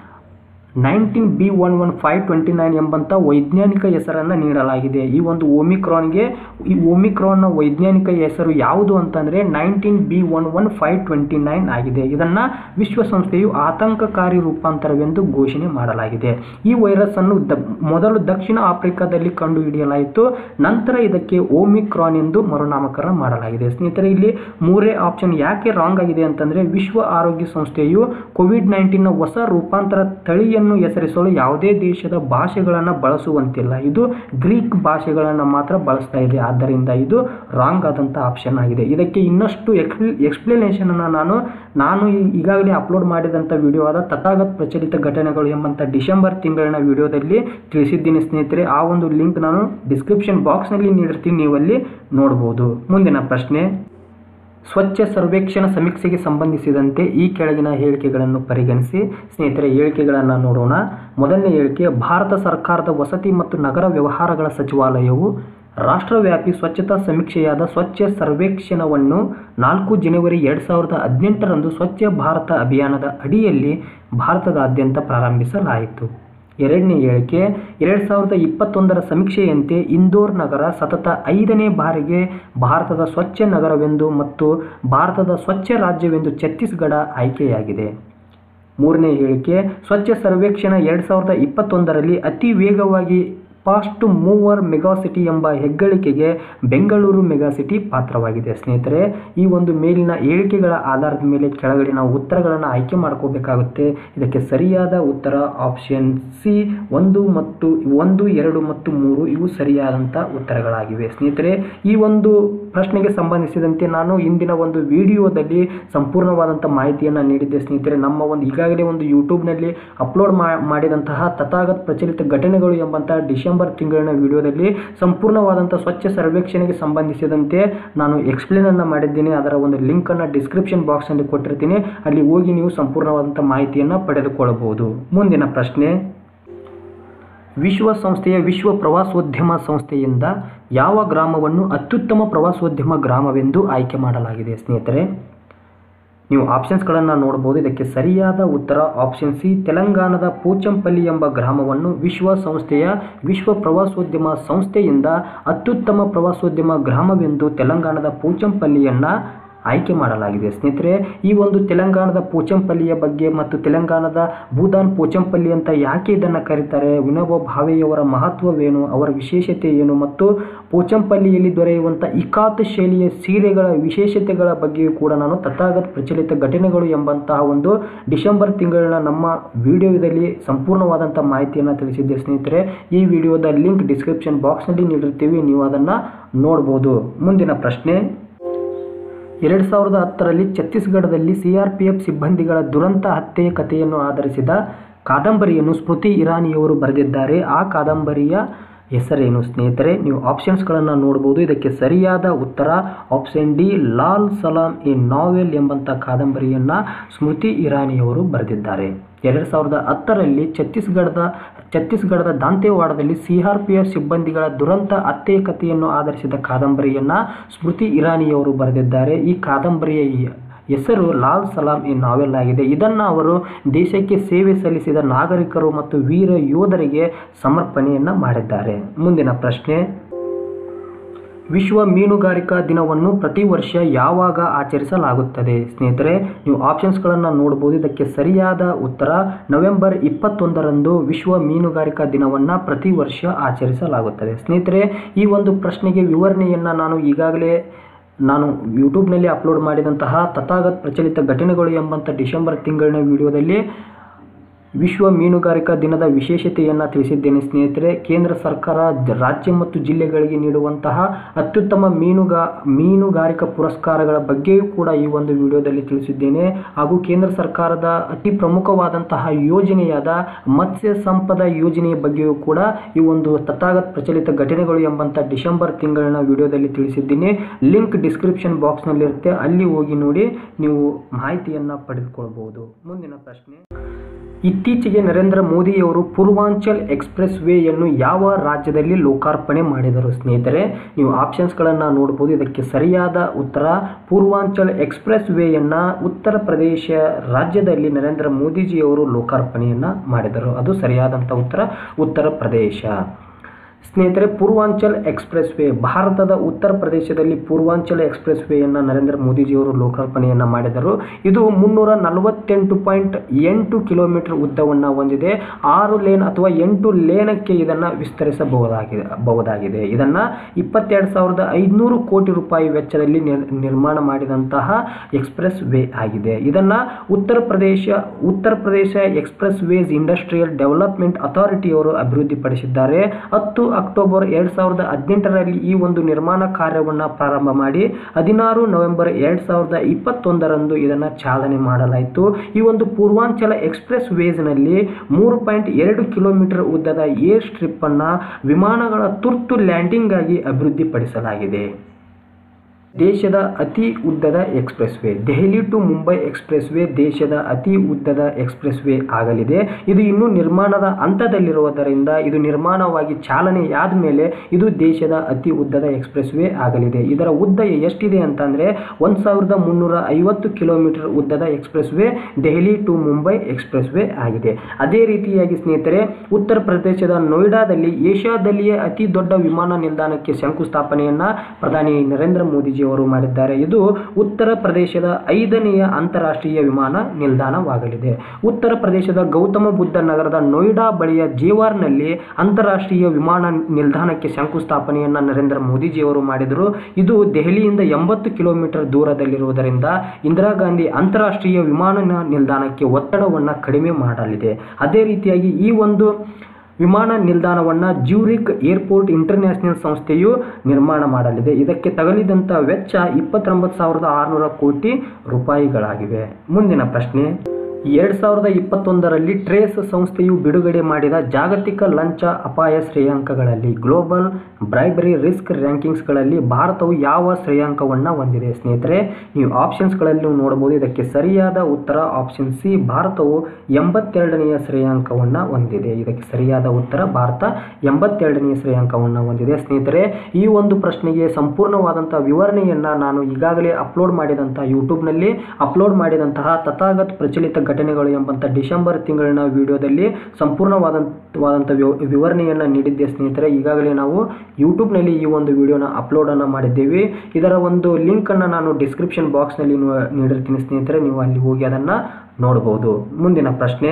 nineteen B one one five twenty nine ಎಂಬಂಥ ವೈಜ್ಞಾನಿಕ ಹೆಸರನ್ನು ನೀಡಲಾಗಿದೆ ಈ ಒಂದು ಓಮಿಕ್ರಾನ್ಗೆ ಈ ಓಮಿಕ್ರಾನ್ನ ವೈಜ್ಞಾನಿಕ ಹೆಸರು ಯಾವುದು ಅಂತಂದರೆ nineteen B one one five twenty nine ಆಗಿದೆ ಇದನ್ನು ವಿಶ್ವಸಂಸ್ಥೆಯು ಆತಂಕಕಾರಿ ರೂಪಾಂತರವೆಂದು ಘೋಷಣೆ ಮಾಡಲಾಗಿದೆ ಈ ವೈರಸ್ ಅನ್ನು ದ ಮೊದಲು ದಕ್ಷಿಣ ಆಫ್ರಿಕಾದಲ್ಲಿ ಕಂಡುಹಿಡಿಯಲಾಯಿತು ನಂತರ ಇದಕ್ಕೆ ಓಮಿಕ್ರಾನ್ ಎಂದು ಮರುನಾಮಕರಣ ಮಾಡಲಾಗಿದೆ ಸ್ನೇಹಿತರೆ ಇಲ್ಲಿ ಮೂರೇ ಆಪ್ಷನ್ ಯಾಕೆ ರಾಂಗ್ ಆಗಿದೆ ಅಂತಂದರೆ ವಿಶ್ವ ಆರೋಗ್ಯ ಸಂಸ್ಥೆಯು ಕೋವಿಡ್ ನೈನ್ಟೀನ್ನ ಹೊಸ ರೂಪಾಂತರ ತಳಿಯನ್ನು ಹೆಸರಿಸಲು ಯಾವುದೇ ದೇಶದ ಭಾಷೆಗಳನ್ನು ಬಳಸುವಂತಿಲ್ಲ ಇದು ಗ್ರೀಕ್ ಭಾಷೆಗಳನ್ನು ಮಾತ್ರ ಬಳಸ್ತಾ ಇದೆ ಆದ್ದರಿಂದ ಇದು ರಾಂಗ್ ಆದಂಥ ಆಪ್ಷನ್ ಆಗಿದೆ ಇದಕ್ಕೆ ಇನ್ನಷ್ಟು ಎಕ್ಸ್ಪ್ಲಿ ಎಕ್ಸ್ಪ್ಲನೇಷನನ್ನು ನಾನು ನಾನು ಈ- ಈಗಾಗಲೇ ಅಪ್ಲೋಡ್ ಮಾಡಿದಂಥ ವಿಡಿಯೋ ಆದ ತಥಾಗತ್ ಪ್ರಚಲಿತ ಘಟನೆಗಳು ಎಂಬಂಥ ಡಿಸೆಂಬರ್ ತಿಂಗಳಿನ ವಿಡಿಯೋದಲ್ಲಿ ತಿಳಿಸಿದ್ದೀನಿ ಸ್ನೇಹಿತರೆ ಆ ಒಂದು ಲಿಂಕ್ ನಾನು ಡಿಸ್ಕ್ರಿಪ್ಷನ್ ಬಾಕ್ಸ್ನಲ್ಲಿ ನೀಡಿರ್ತೀನಿ ನೀವಲ್ಲಿ ನೋಡ್ಬೋದು ಮುಂದಿನ ಪ್ರಶ್ನೆ ಸ್ವಚ್ಛ ಸರ್ವೇಕ್ಷಣಾ ಸಮೀಕ್ಷೆಗೆ ಸಂಬಂಧಿಸಿದಂತೆ ಈ ಕೆಳಗಿನ ಹೇಳಿಕೆಗಳನ್ನು ಪರಿಗಣಿಸಿ ಸ್ನೇಹಿತರೆ ಹೇಳಿಕೆಗಳನ್ನು ನೋಡೋಣ ಮೊದಲನೇ ಹೇಳಿಕೆ ಭಾರತ ಸರ್ಕಾರದ ವಸತಿ ಮತ್ತು ನಗರ ವ್ಯವಹಾರಗಳ ಸಚಿವಾಲಯವು ರಾಷ್ಟ್ರವ್ಯಾಪಿ ಸ್ವಚ್ಛತಾ ಸಮೀಕ್ಷೆಯಾದ ಸ್ವಚ್ಛ ಸರ್ವೇಕ್ಷಣವನ್ನು ನಾಲ್ಕು ಜನವರಿ ಎರಡು ಸಾವಿರದ ಹದಿನೆಂಟರಂದು ಸ್ವಚ್ಛ ಭಾರತ ಅಭಿಯಾನದ ಅಡಿಯಲ್ಲಿ ಭಾರತದಾದ್ಯಂತ ಪ್ರಾರಂಭಿಸಲಾಯಿತು ಎರಡನೇ ಹೇಳಿಕೆ ಎರಡು ಸಾವಿರದ ಇಪ್ಪತ್ತೊಂದರ ಸಮೀಕ್ಷೆಯಂತೆ ಇಂದೋರ್ ನಗರ ಸತತ ಐದನೇ ಬಾರಿಗೆ ಭಾರತದ ಸ್ವಚ್ಛ ನಗರವೆಂದು ಮತ್ತು ಭಾರತದ ಸ್ವಚ್ಛ ರಾಜ್ಯವೆಂದು ಛತ್ತೀಸ್ಗಢ ಆಯ್ಕೆಯಾಗಿದೆ ಮೂರನೇ ಹೇಳಿಕೆ ಸ್ವಚ್ಛ ಸರ್ವೇಕ್ಷಣಾ ಎರಡು ಸಾವಿರದ ಇಪ್ಪತ್ತೊಂದರಲ್ಲಿ ಅತಿ ವೇಗವಾಗಿ ಫಾಸ್ಟ್ ಮೂವರ್ ಮೆಗಾಸಿಟಿ ಎಂಬ ಹೆಗ್ಗಳಿಕೆಗೆ ಬೆಂಗಳೂರು ಮೆಗಾಸಿಟಿ ಪಾತ್ರವಾಗಿದೆ ಸ್ನೇಹಿತರೆ ಈ ಒಂದು ಮೇಲಿನ ಹೇಳಿಕೆಗಳ ಆಧಾರದ ಮೇಲೆ ಕೆಳಗಡೆ ನಾವು ಉತ್ತರಗಳನ್ನು ಆಯ್ಕೆ ಮಾಡ್ಕೋಬೇಕಾಗುತ್ತೆ ಇದಕ್ಕೆ ಸರಿಯಾದ ಉತ್ತರ ಆಪ್ಷನ್ ಸಿ ಒಂದು ಮತ್ತು ಒಂದು ಎರಡು ಮತ್ತು ಮೂರು ಇವು ಸರಿಯಾದಂಥ ಉತ್ತರಗಳಾಗಿವೆ ಸ್ನೇಹಿತರೆ ಈ ಒಂದು ಪ್ರಶ್ನೆಗೆ ಸಂಬಂಧಿಸಿದಂತೆ ನಾನು ಇಂದಿನ ಒಂದು ವಿಡಿಯೋದಲ್ಲಿ ಸಂಪೂರ್ಣವಾದಂಥ ಮಾಹಿತಿಯನ್ನು ನೀಡಿದ್ದೆ ಸ್ನೇಹಿತರೆ ನಮ್ಮ ಒಂದು ಈಗಾಗಲೇ ಒಂದು ಯೂಟ್ಯೂಬ್ನಲ್ಲಿ ಅಪ್ಲೋಡ್ ಮಾಡಿದಂತಹ ತಥಾಗತ್ ಪ್ರಚಲಿತ ಘಟನೆಗಳು ಎಂಬಂತಹ ಡಿಸೆಂಬರ್ ತಿಂಗಳಿನ ವಿಡಿಯೋದಲ್ಲಿ ಸಂಪೂರ್ಣವಾದಂಥ ಸ್ವಚ್ಛ ಸರ್ವೇಕ್ಷಣೆಗೆ ಸಂಬಂಧಿಸಿದಂತೆ ನಾನು ಎಕ್ಸ್ಪ್ಲೇನನ್ನು ಮಾಡಿದ್ದೀನಿ ಅದರ ಒಂದು ಲಿಂಕನ್ನು ಡಿಸ್ಕ್ರಿಪ್ಷನ್ ಬಾಕ್ಸ್ನಲ್ಲಿ ಕೊಟ್ಟಿರ್ತೀನಿ ಅಲ್ಲಿ ಹೋಗಿ ನೀವು ಸಂಪೂರ್ಣವಾದಂಥ ಮಾಹಿತಿಯನ್ನು ಪಡೆದುಕೊಳ್ಳಬಹುದು ಮುಂದಿನ ಪ್ರಶ್ನೆ ವಿಶ್ವಸಂಸ್ಥೆಯ ವಿಶ್ವ ಪ್ರವಾಸೋದ್ಯಮ ಸಂಸ್ಥೆಯಿಂದ ಯಾವ ಗ್ರಾಮವನ್ನು ಅತ್ಯುತ್ತಮ ಪ್ರವಾಸೋದ್ಯಮ ಗ್ರಾಮವೆಂದು ಆಯ್ಕೆ ಮಾಡಲಾಗಿದೆ ಸ್ನೇಹಿತರೆ ನೀವು ಆಪ್ಷನ್ಸ್ಗಳನ್ನು ನೋಡ್ಬೋದು ಇದಕ್ಕೆ ಸರಿಯಾದ ಉತ್ತರ ಆಪ್ಷನ್ ಸಿ ತೆಲಂಗಾಣದ ಪೋಚಂಪಲ್ಲಿ ಎಂಬ ಗ್ರಾಮವನ್ನು ವಿಶ್ವಸಂಸ್ಥೆಯ ವಿಶ್ವ ಪ್ರವಾಸೋದ್ಯಮ ಸಂಸ್ಥೆಯಿಂದ ಅತ್ಯುತ್ತಮ ಪ್ರವಾಸೋದ್ಯಮ ಗ್ರಾಮವೆಂದು ತೆಲಂಗಾಣದ ಪೋಚಂಪಲ್ಲಿಯನ್ನು ಆಯ್ಕೆ ಮಾಡಲಾಗಿದೆ ಸ್ನೇಹಿತರೆ ಈ ಒಂದು ತೆಲಂಗಾಣದ ಪೋಚಂಪಲ್ಲಿಯ ಬಗ್ಗೆ ಮತ್ತು ತೆಲಂಗಾಣದ ಭೂದಾನ್ ಪೋಚಂಪಲ್ಲಿ ಅಂತ ಯಾಕೆ ಇದನ್ನು ಕರೀತಾರೆ ವಿನೋಬ ಭಾವೆಯವರ ಮಹತ್ವವೇನು ಅವರ ವಿಶೇಷತೆ ಏನು ಮತ್ತು ಪೋಚಂಪಲ್ಲಿಯಲ್ಲಿ ದೊರೆಯುವಂಥ ಇಕಾತ್ ಶೈಲಿಯ ಸೀರೆಗಳ ವಿಶೇಷತೆಗಳ ಬಗ್ಗೆಯೂ ಕೂಡ ನಾನು ತಥಾಗತ್ ಪ್ರಚಲಿತ ಘಟನೆಗಳು ಎಂಬಂತಹ ಒಂದು ಡಿಸೆಂಬರ್ ತಿಂಗಳಿನ ನಮ್ಮ ವಿಡಿಯೋದಲ್ಲಿ ಸಂಪೂರ್ಣವಾದಂಥ ಮಾಹಿತಿಯನ್ನು ತಿಳಿಸಿದ್ದೆ ಸ್ನೇಹಿತರೆ ಈ ವಿಡಿಯೋದ ಲಿಂಕ್ ಡಿಸ್ಕ್ರಿಪ್ಷನ್ ಬಾಕ್ಸ್ನಲ್ಲಿ ನೀಡಿರ್ತೀವಿ ನೀವು ಅದನ್ನು ನೋಡ್ಬೋದು ಮುಂದಿನ ಪ್ರಶ್ನೆ ಎರಡು ಸಾವಿರದ ಹತ್ತರಲ್ಲಿ ಛತ್ತೀಸ್ಗಢದಲ್ಲಿ ಸಿಆರ್ಪಿಎಫ್ ಸಿಬ್ಬಂದಿಗಳ ದುರಂತ ಹತ್ಯೆಯ ಕಥೆಯನ್ನು ಆಧರಿಸಿದ ಕಾದಂಬರಿಯನ್ನು ಸ್ಮೃತಿ ಇರಾನಿಯವರು ಬರೆದಿದ್ದಾರೆ ಆ ಕಾದಂಬರಿಯ ಹೆಸರೇನು ಸ್ನೇಹಿತರೆ ನೀವು ಆಪ್ಷನ್ಸ್ಗಳನ್ನು ನೋಡ್ಬೋದು ಇದಕ್ಕೆ ಸರಿಯಾದ ಉತ್ತರ option D Lal Salaam a novel ಎಂಬಂಥ ಕಾದಂಬರಿಯನ್ನು ಸ್ಮೃತಿ ಇರಾನಿಯವರು ಬರೆದಿದ್ದಾರೆ ಎರಡು ಸಾವಿರದ ಹತ್ತರಲ್ಲಿ ಛತ್ತೀಸ್ಗಢದ ಛತ್ತೀಸ್ಗಢದ ದಾಂತೆವಾಡದಲ್ಲಿ ಸಿ ಆರ್ ಪಿ ಎಫ್ ಸಿಬ್ಬಂದಿಗಳ ದುರಂತ ಹತ್ಯೆ ಕಥೆಯನ್ನು ಆಧರಿಸಿದ ಕಾದಂಬರಿಯನ್ನು ಸ್ಮೃತಿ ಇರಾನಿಯವರು ಬರೆದಿದ್ದಾರೆ ಈ ಕಾದಂಬರಿಯ ಈ ಹೆಸರು ಲಾಲ್ ಸಲಾಂ ಈ ನಾವೆಲ್ ಆಗಿದೆ ಇದನ್ನು ಅವರು ದೇಶಕ್ಕೆ ಸೇವೆ ಸಲ್ಲಿಸಿದ ನಾಗರಿಕರು ಮತ್ತು ವೀರ ಯೋಧರಿಗೆ ಸಮರ್ಪಣೆಯನ್ನು ಮಾಡಿದ್ದಾರೆ ಮುಂದಿನ ಪ್ರಶ್ನೆ ವಿಶ್ವ ಮೀನುಗಾರಿಕಾ ದಿನವನ್ನು ಪ್ರತಿ ವರ್ಷ ಯಾವಾಗ ಆಚರಿಸಲಾಗುತ್ತದೆ ಸ್ನೇಹಿತರೆ ನೀವು ಆಪ್ಷನ್ಸ್ಗಳನ್ನು ನೋಡ್ಬೋದು ಇದಕ್ಕೆ ಸರಿಯಾದ ಉತ್ತರ ನವೆಂಬರ್ ಇಪ್ಪತ್ತೊಂದರಂದು ವಿಶ್ವ ಮೀನುಗಾರಿಕಾ ದಿನವನ್ನು ಪ್ರತಿ ವರ್ಷ ಆಚರಿಸಲಾಗುತ್ತದೆ ಸ್ನೇಹಿತರೆ ಈ ಒಂದು ಪ್ರಶ್ನೆಗೆ ವಿವರಣೆಯನ್ನು ನಾನು ಈಗಾಗಲೇ ನಾನು ಯೂಟ್ಯೂಬ್ನಲ್ಲಿ ಅಪ್ಲೋಡ್ ಮಾಡಿದಂತಹ ತಥಾಗತ್ ಪ್ರಚಲಿತ ಘಟನೆಗಳು ಎಂಬಂಥ ಡಿಸೆಂಬರ್ ತಿಂಗಳಿನ ವಿಡಿಯೋದಲ್ಲಿ ವಿಶ್ವ ಮೀನುಗಾರಿಕಾ ದಿನದ ವಿಶೇಷತೆಯನ್ನು ತಿಳಿಸಿದ್ದೇನೆ ಸ್ನೇಹಿತರೆ ಕೇಂದ್ರ ಸರ್ಕಾರ ಜ- ರಾಜ್ಯ ಮತ್ತು ಜಿಲ್ಲೆಗಳಿಗೆ ನೀಡುವಂತಹ ಅತ್ಯುತ್ತಮ ಮೀನುಗಾ ಮೀನುಗಾರಿಕಾ ಪುರಸ್ಕಾರಗಳ ಬಗ್ಗೆಯೂ ಕೂಡ ಈ ಒಂದು ವಿಡಿಯೋದಲ್ಲಿ ತಿಳಿಸಿದ್ದೇನೆ ಹಾಗೂ ಕೇಂದ್ರ ಸರ್ಕಾರದ ಅತಿ ಪ್ರಮುಖವಾದಂತಹ ಯೋಜನೆಯಾದ ಮತ್ಸ್ಯ ಸಂಪದ ಯೋಜನೆಯ ಬಗ್ಗೆಯೂ ಕೂಡ ಈ ಒಂದು ತಥಾಗತ್ ಪ್ರಚಲಿತ ಘಟನೆಗಳು ಎಂಬಂಥ ಡಿಸೆಂಬರ್ ತಿಂಗಳಿನ ವಿಡಿಯೋದಲ್ಲಿ ತಿಳಿಸಿದ್ದೀನಿ ಲಿಂಕ್ ಡಿಸ್ಕ್ರಿಪ್ಷನ್ ಬಾಕ್ಸ್ನಲ್ಲಿರುತ್ತೆ ಅಲ್ಲಿ ಹೋಗಿ ನೋಡಿ ನೀವು ಮಾಹಿತಿಯನ್ನು ಪಡೆದುಕೊಳ್ಬಹುದು ಮುಂದಿನ ಪ್ರಶ್ನೆ ಇತ್ತೀಚೆಗೆ ನರೇಂದ್ರ ಮೋದಿಯವರು ಪೂರ್ವಾಂಚಲ್ ಎಕ್ಸ್ಪ್ರೆಸ್ ವೇಯನ್ನು ಯಾವ ರಾಜ್ಯದಲ್ಲಿ ಲೋಕಾರ್ಪಣೆ ಮಾಡಿದರು ಸ್ನೇಹಿತರೆ ನೀವು ಆಪ್ಷನ್ಸ್ಗಳನ್ನು ನೋಡ್ಬೋದು ಇದಕ್ಕೆ ಸರಿಯಾದ ಉತ್ತರ ಪೂರ್ವಾಂಚಲ್ ಎಕ್ಸ್ಪ್ರೆಸ್ ವೇಯನ್ನು ಉತ್ತರ ಪ್ರದೇಶ ರಾಜ್ಯದಲ್ಲಿ ನರೇಂದ್ರ ಮೋದಿಜಿಯವರು ಲೋಕಾರ್ಪಣೆಯನ್ನು ಮಾಡಿದರು ಅದು ಸರಿಯಾದಂಥ ಉತ್ತರ ಉತ್ತರ ಪ್ರದೇಶ ಸ್ನೇಹಿತರೆ ಪೂರ್ವಾಂಚಲ್ ಎಕ್ಸ್ಪ್ರೆಸ್ ವೇ ಭಾರತದ ಉತ್ತರ ಪ್ರದೇಶದಲ್ಲಿ ಪೂರ್ವಾಂಚಲ ಎಕ್ಸ್ಪ್ರೆಸ್ ವೇಯನ್ನು ನರೇಂದ್ರ ಮೋದಿಜಿಯವರು ಲೋಕಾರ್ಪಣೆಯನ್ನು ಮಾಡಿದರು ಇದು ಮುನ್ನೂರ ನಲವತ್ತೆಂಟು ಪಾಯಿಂಟ್ ಎಂಟು ಕಿಲೋಮೀಟರ್ ಉದ್ದವನ್ನು ಹೊಂದಿದೆ ಆರು ಲೇನ್ ಅಥವಾ ಎಂಟು ಲೇನಕ್ಕೆ ಇದನ್ನು ವಿಸ್ತರಿಸಬಹುದಾಗಿದೆ ಬಹುದಾಗಿದೆ ಇದನ್ನು ಇಪ್ಪತ್ತೆರಡು ಸಾವಿರದ ಐದುನೂರು ಕೋಟಿ ರೂಪಾಯಿ ವೆಚ್ಚದಲ್ಲಿ ನಿರ್- ನಿರ್ಮಾಣ ಮಾಡಿದಂತಹ ಎಕ್ಸ್ಪ್ರೆಸ್ ವೇ ಆಗಿದೆ ಇದನ್ನು ಉತ್ತರ Pradesh Uttar Pradesh expressways industrial development ಅಥಾರಿಟಿಯವರು ಅಭಿವೃದ್ಧಿಪಡಿಸಿದ್ದಾರೆ ಹತ್ತು ಅಕ್ಟೋಬರ್ ಎರಡು ಸಾವಿರದ ಹದಿನೆಂಟರಲ್ಲಿ ಈ ಒಂದು ನಿರ್ಮಾಣ ಕಾರ್ಯವನ್ನು ಪ್ರಾರಂಭ ಮಾಡಿ ಹದಿನಾರು ನವೆಂಬರ್ ಎರಡು ಸಾವಿರದ ಇಪ್ಪತ್ತೊಂದರಂದು ಇದನ್ನು ಚಾಲನೆ ಮಾಡಲಾಯಿತು ಈ ಒಂದು ಪೂರ್ವಾಂಚಲ ಎಕ್ಸ್ಪ್ರೆಸ್ ವೇಸ್ನಲ್ಲಿ ಮೂರು ಪಾಯಿಂಟ್ ಎರಡು ಕಿಲೋಮೀಟರ್ ಉದ್ದದ ಏರ್ ಸ್ಟ್ರಿಪ್ಪನ್ನು ವಿಮಾನಗಳ ತುರ್ತು ಲ್ಯಾಂಡಿಂಗ್ ಆಗಿ ಅಭಿವೃದ್ಧಿಪಡಿಸಲಾಗಿದೆ ದೇಶದ ಅತಿ ಉದ್ದದ expressway Delhi to Mumbai expressway ದೇಶದ ಅತಿ ಉದ್ದದ ಎಕ್ಸ್ಪ್ರೆಸ್ ವೇ ಆಗಲಿದೆ ಇದು ಇನ್ನೂ ನಿರ್ಮಾಣದ ಹಂತದಲ್ಲಿರುವುದರಿಂದ ಇದು ನಿರ್ಮಾಣವಾಗಿ ಚಾಲನೆಯಾದ ಮೇಲೆ ಇದು ದೇಶದ ಅತಿ ಉದ್ದದ ಎಕ್ಸ್ಪ್ರೆಸ್ ವೇ ಆಗಲಿದೆ ಇದರ ಉದ್ದ ಎಷ್ಟಿದೆ ಅಂತಂದರೆ ಒಂದು ಸಾವಿರದ ಮುನ್ನೂರ ಐವತ್ತು ಕಿಲೋಮೀಟರ್ ಉದ್ದದ expressway Delhi to Mumbai expressway ಆಗಿದೆ ಅದೇ ರೀತಿಯಾಗಿ ಸ್ನೇಹಿತರೆ ಉತ್ತರ ಪ್ರದೇಶದ ನೋಯ್ಡಾದಲ್ಲಿ ಏಷ್ಯಾದಲ್ಲಿಯೇ ಅತಿ ದೊಡ್ಡ ವಿಮಾನ ನಿಲ್ದಾಣಕ್ಕೆ ಶಂಕುಸ್ಥಾಪನೆಯನ್ನು ಪ್ರಧಾನಿ ನರೇಂದ್ರ ಮೋದಿಜಿಯವರು ಮಾಡಿದ್ದಾರೆ ಇದು ಉತ್ತರ ಪ್ರದೇಶದ ಐದನೆಯ ಅಂತಾರಾಷ್ಟ್ರೀಯ ವಿಮಾನ ನಿಲ್ದಾಣವಾಗಲಿದೆ ಉತ್ತರ ಪ್ರದೇಶದ ಗೌತಮ ಬುದ್ಧ ನಗರದ ನೋಯ್ಡಾ ಬಳಿಯ ಜೇವಾರ್ನಲ್ಲಿ ಅಂತಾರಾಷ್ಟ್ರೀಯ ವಿಮಾನ ನಿಲ್ದಾಣಕ್ಕೆ ಶಂಕುಸ್ಥಾಪನೆಯನ್ನು ನರೇಂದ್ರ ಮೋದಿಜಿಯವರು ಮಾಡಿದರು ಇದು ದೆಹಲಿಯಿಂದ ಎಂಬತ್ತು ಕಿಲೋಮೀಟರ್ ದೂರದಲ್ಲಿರುವುದರಿಂದ ಇಂದಿರಾ ಗಾಂಧಿ ಅಂತಾರಾಷ್ಟ್ರೀಯ ವಿಮಾನ ನಿಲ್ದಾಣಕ್ಕೆ ಒತ್ತಡವನ್ನು ಕಡಿಮೆ ಮಾಡಲಿದೆ ಅದೇ ರೀತಿಯಾಗಿ ಈ ಒಂದು ವಿಮಾನ ನಿಲ್ದಾಣವನ್ನು ಜ್ಯೂರಿಕ್ ಏರ್ಪೋರ್ಟ್ ಇಂಟರ್ನ್ಯಾಷನಲ್ ಸಂಸ್ಥೆಯು ನಿರ್ಮಾಣ ಮಾಡಲಿದೆ ಇದಕ್ಕೆ ತಗಲಿದಂಥ ವೆಚ್ಚ ಇಪ್ಪತ್ತೊಂಬತ್ತು ಸಾವಿರದ ಆರುನೂರ ಕೋಟಿ ರೂಪಾಯಿಗಳಾಗಿವೆ ಮುಂದಿನ ಪ್ರಶ್ನೆ ಎರಡು ಸಾವಿರದ ಇಪ್ಪತ್ತೊಂದರಲ್ಲಿ ಟ್ರೇಸ್ ಸಂಸ್ಥೆಯು ಬಿಡುಗಡೆ ಮಾಡಿದ ಜಾಗತಿಕ ಲಂಚ ಅಪಾಯ ಶ್ರೇಯಾಂಕಗಳಲ್ಲಿ ಗ್ಲೋಬಲ್ ಬ್ರೈಬರಿ ರಿಸ್ಕ್ ರ್ಯಾಂಕಿಂಗ್ಸ್ಗಳಲ್ಲಿ ಭಾರತವು ಯಾವ ಶ್ರೇಯಾಂಕವನ್ನು ಹೊಂದಿದೆ ಸ್ನೇಹಿತರೆ ನೀವು ಆಪ್ಷನ್ಸ್ಗಳಲ್ಲಿ ನೋಡಬಹುದು ಇದಕ್ಕೆ ಸರಿಯಾದ ಉತ್ತರ ಆಪ್ಷನ್ ಸಿ ಭಾರತವು ಎಂಬತ್ತೆರಡನೆಯ ಶ್ರೇಯಾಂಕವನ್ನು ಹೊಂದಿದೆ ಇದಕ್ಕೆ ಸರಿಯಾದ ಉತ್ತರ ಭಾರತ ಎಂಬತ್ತೆರಡನೆಯ ಶ್ರೇಯಾಂಕವನ್ನು ಹೊಂದಿದೆ ಸ್ನೇಹಿತರೆ ಈ ಒಂದು ಪ್ರಶ್ನೆಗೆ ಸಂಪೂರ್ಣವಾದಂಥ ವಿವರಣೆಯನ್ನು ನಾನು ಈಗಾಗಲೇ ಅಪ್ಲೋಡ್ ಮಾಡಿದಂಥ ಯೂಟ್ಯೂಬ್ನಲ್ಲಿ ಅಪ್ಲೋಡ್ ಮಾಡಿದಂತಹ ತಥಾಗತ್ ಪ್ರಚಲಿತ ಘಟನೆಗಳು ಎಂಬಂಥ ಡಿಸೆಂಬರ್ ತಿಂಗಳಿನ ವಿಡಿಯೋದಲ್ಲಿ ಸಂಪೂರ್ಣವಾದಂಥವಾದಂಥ ವಿವರಣೆಯನ್ನು ನೀಡಿದ್ದೆ ಸ್ನೇಹಿತರೆ ಈಗಾಗಲೇ ನಾವು ಯೂಟ್ಯೂಬ್ನಲ್ಲಿ ಈ ಒಂದು ವಿಡಿಯೋನ ಅಪ್ಲೋಡನ್ನು ಮಾಡಿದ್ದೇವೆ ಇದರ ಒಂದು ಲಿಂಕನ್ನು ನಾನು ಡಿಸ್ಕ್ರಿಪ್ಷನ್ ಬಾಕ್ಸ್ನಲ್ಲಿ ನೀಡಿರ್ತೀನಿ ಸ್ನೇಹಿತರೆ ನೀವು ಅಲ್ಲಿ ಹೋಗಿ ಅದನ್ನು ನೋಡಬಹುದು ಮುಂದಿನ ಪ್ರಶ್ನೆ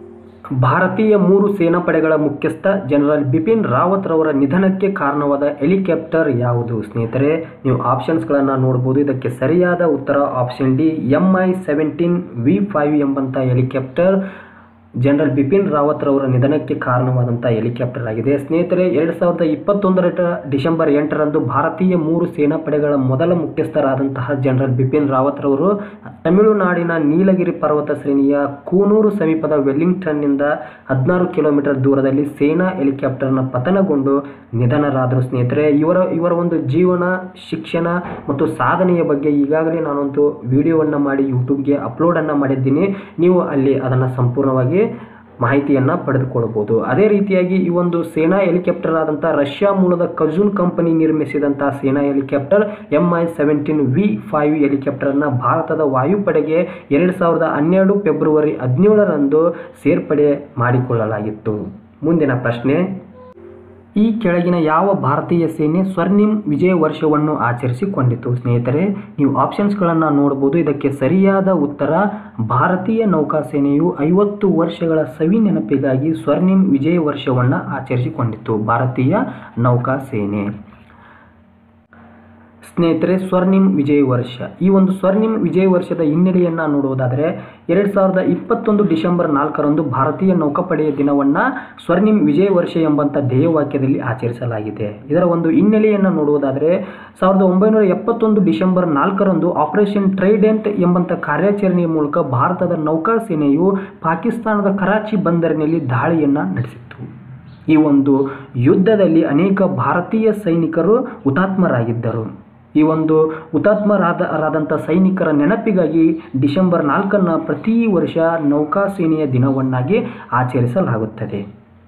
ಭಾರತೀಯ ಮೂರು ಸೇನಾಪಡೆಗಳ ಮುಖ್ಯಸ್ಥ ಜನರಲ್ ಬಿಪಿನ್ ರಾವತ್ ರವರ ನಿಧನಕ್ಕೆ ಕಾರಣವಾದ ಹೆಲಿಕಾಪ್ಟರ್ ಯಾವುದು ಸ್ನೇಹಿತರೆ ನೀವು ಆಪ್ಷನ್ಸ್ಗಳನ್ನು ನೋಡ್ಬೋದು ಇದಕ್ಕೆ ಸರಿಯಾದ ಉತ್ತರ option D M I seventeen V five ಎಂಬಂಥ ಹೆಲಿಕಾಪ್ಟರ್ ಜನರಲ್ ಬಿಪಿನ್ ರಾವತ್ ರವರ ನಿಧನಕ್ಕೆ ಕಾರಣವಾದಂಥ ಹೆಲಿಕಾಪ್ಟರ್ ಆಗಿದೆ ಸ್ನೇಹಿತರೆ ಎರಡು ಸಾವಿರದ ಇಪ್ಪತ್ತೊಂದರ ಡಿಸೆಂಬರ್ ಎಂಟರಂದು ಭಾರತೀಯ ಮೂರು ಸೇನಾಪಡೆಗಳ ಮೊದಲ ಮುಖ್ಯಸ್ಥರಾದಂತಹ ಜನರಲ್ ಬಿಪಿನ್ ರಾವತ್ ರವರು ತಮಿಳುನಾಡಿನ ನೀಲಗಿರಿ ಪರ್ವತ ಶ್ರೇಣಿಯ ಕೂನೂರು ಸಮೀಪದ ವೆಲ್ಲಿಂಗ್ಟನ್ನಿಂದ ಹದಿನಾರು ಕಿಲೋಮೀಟರ್ ದೂರದಲ್ಲಿ ಸೇನಾ ಹೆಲಿಕಾಪ್ಟರ್ನ ಪತನಗೊಂಡು ನಿಧನರಾದರು ಸ್ನೇಹಿತರೆ ಇವರ ಇವರ ಒಂದು ಜೀವನ ಶಿಕ್ಷಣ ಮತ್ತು ಸಾಧನೆಯ ಬಗ್ಗೆ ಈಗಾಗಲೇ ನಾನೊಂದು ವಿಡಿಯೋವನ್ನು ಮಾಡಿ ಯೂಟ್ಯೂಬ್ಗೆ ಅಪ್ಲೋಡನ್ನು ಮಾಡಿದ್ದೀನಿ ನೀವು ಅಲ್ಲಿ ಅದನ್ನು ಸಂಪೂರ್ಣವಾಗಿ ಮಾಹಿತಿಯನ್ನು ಪಡೆದುಕೊಳ್ಳಬಹುದು ಅದೇ ರೀತಿಯಾಗಿ ಈ ಒಂದು ಸೇನಾ ಹೆಲಿಕಾಪ್ಟರ್ ಆದಂಥ ರಷ್ಯಾ ಮೂಲದ ಕಜೂನ್ ಕಂಪನಿ ನಿರ್ಮಿಸಿದಂಥ ಸೇನಾ helicopter M I seventeen V five ಹೆಲಿಕಾಪ್ಟರ್ನ ಭಾರತದ ವಾಯುಪಡೆಗೆ ಎರಡು ಸಾವಿರದ ಹನ್ನೆರಡು ಫೆಬ್ರವರಿ ಹದಿನೇಳರಂದು ಸೇರ್ಪಡೆ ಮಾಡಿಕೊಳ್ಳಲಾಗಿತ್ತು ಮುಂದಿನ ಪ್ರಶ್ನೆ ಈ ಕೆಳಗಿನ ಯಾವ ಭಾರತೀಯ ಸೇನೆ ಸ್ವರ್ಣಿಮ್ ವಿಜಯ ವರ್ಷವನ್ನು ಆಚರಿಸಿಕೊಂಡಿತು ಸ್ನೇಹಿತರೆ ನೀವು ಆಪ್ಷನ್ಸ್ಗಳನ್ನು ನೋಡ್ಬೋದು ಇದಕ್ಕೆ ಸರಿಯಾದ ಉತ್ತರ ಭಾರತೀಯ ನೌಕಾಸೇನೆಯು ಐವತ್ತು ವರ್ಷಗಳ ಸವಿ ನೆನಪಿಗಾಗಿ ಸ್ವರ್ಣಿಮ್ ವಿಜಯ ವರ್ಷವನ್ನು ಆಚರಿಸಿಕೊಂಡಿತು ಭಾರತೀಯ ನೌಕಾಸೇನೆ ಸ್ನೇಹಿತರೆ ಸ್ವರ್ಣಿಮ್ ವಿಜಯ ವರ್ಷ ಈ ಒಂದು ಸ್ವರ್ಣಿಮ್ ವಿಜಯ ವರ್ಷದ ಹಿನ್ನೆಲೆಯನ್ನು ನೋಡುವುದಾದರೆ ಎರಡು ಸಾವಿರದ ಇಪ್ಪತ್ತೊಂದು ಡಿಸೆಂಬರ್ ನಾಲ್ಕರಂದು ಭಾರತೀಯ ನೌಕಾಪಡೆಯ ದಿನವನ್ನು ಸ್ವರ್ಣಿಮ್ ವಿಜಯ ವರ್ಷ ಎಂಬಂಥ ಧ್ಯೇಯವಾಕ್ಯದಲ್ಲಿ ಆಚರಿಸಲಾಗಿದೆ ಇದರ ಒಂದು ಹಿನ್ನೆಲೆಯನ್ನು ನೋಡುವುದಾದರೆ ಸಾವಿರದ ಒಂಬೈನೂರ ಎಪ್ಪತ್ತೊಂದು ಡಿಸೆಂಬರ್ ನಾಲ್ಕರಂದು ಆಪರೇಷನ್ ಟ್ರೈಡೆಂಟ್ ಎಂಬಂಥ ಕಾರ್ಯಾಚರಣೆಯ ಮೂಲಕ ಭಾರತದ ನೌಕಾಸೇನೆಯು ಪಾಕಿಸ್ತಾನದ ಕರಾಚಿ ಬಂದರಿನಲ್ಲಿ ದಾಳಿಯನ್ನು ನಡೆಸಿತ್ತು ಈ ಒಂದು ಯುದ್ಧದಲ್ಲಿ ಅನೇಕ ಭಾರತೀಯ ಸೈನಿಕರು ಹುತಾತ್ಮರಾಗಿದ್ದರು ಈ ಒಂದು ಹುತಾತ್ಮರಾದ ರಾದಂಥ ಸೈನಿಕರ ನೆನಪಿಗಾಗಿ ಡಿಸೆಂಬರ್ ನಾಲ್ಕನ್ನು ಪ್ರತಿ ವರ್ಷ ನೌಕಾಸೇನೆಯ ದಿನವನ್ನಾಗಿ ಆಚರಿಸಲಾಗುತ್ತದೆ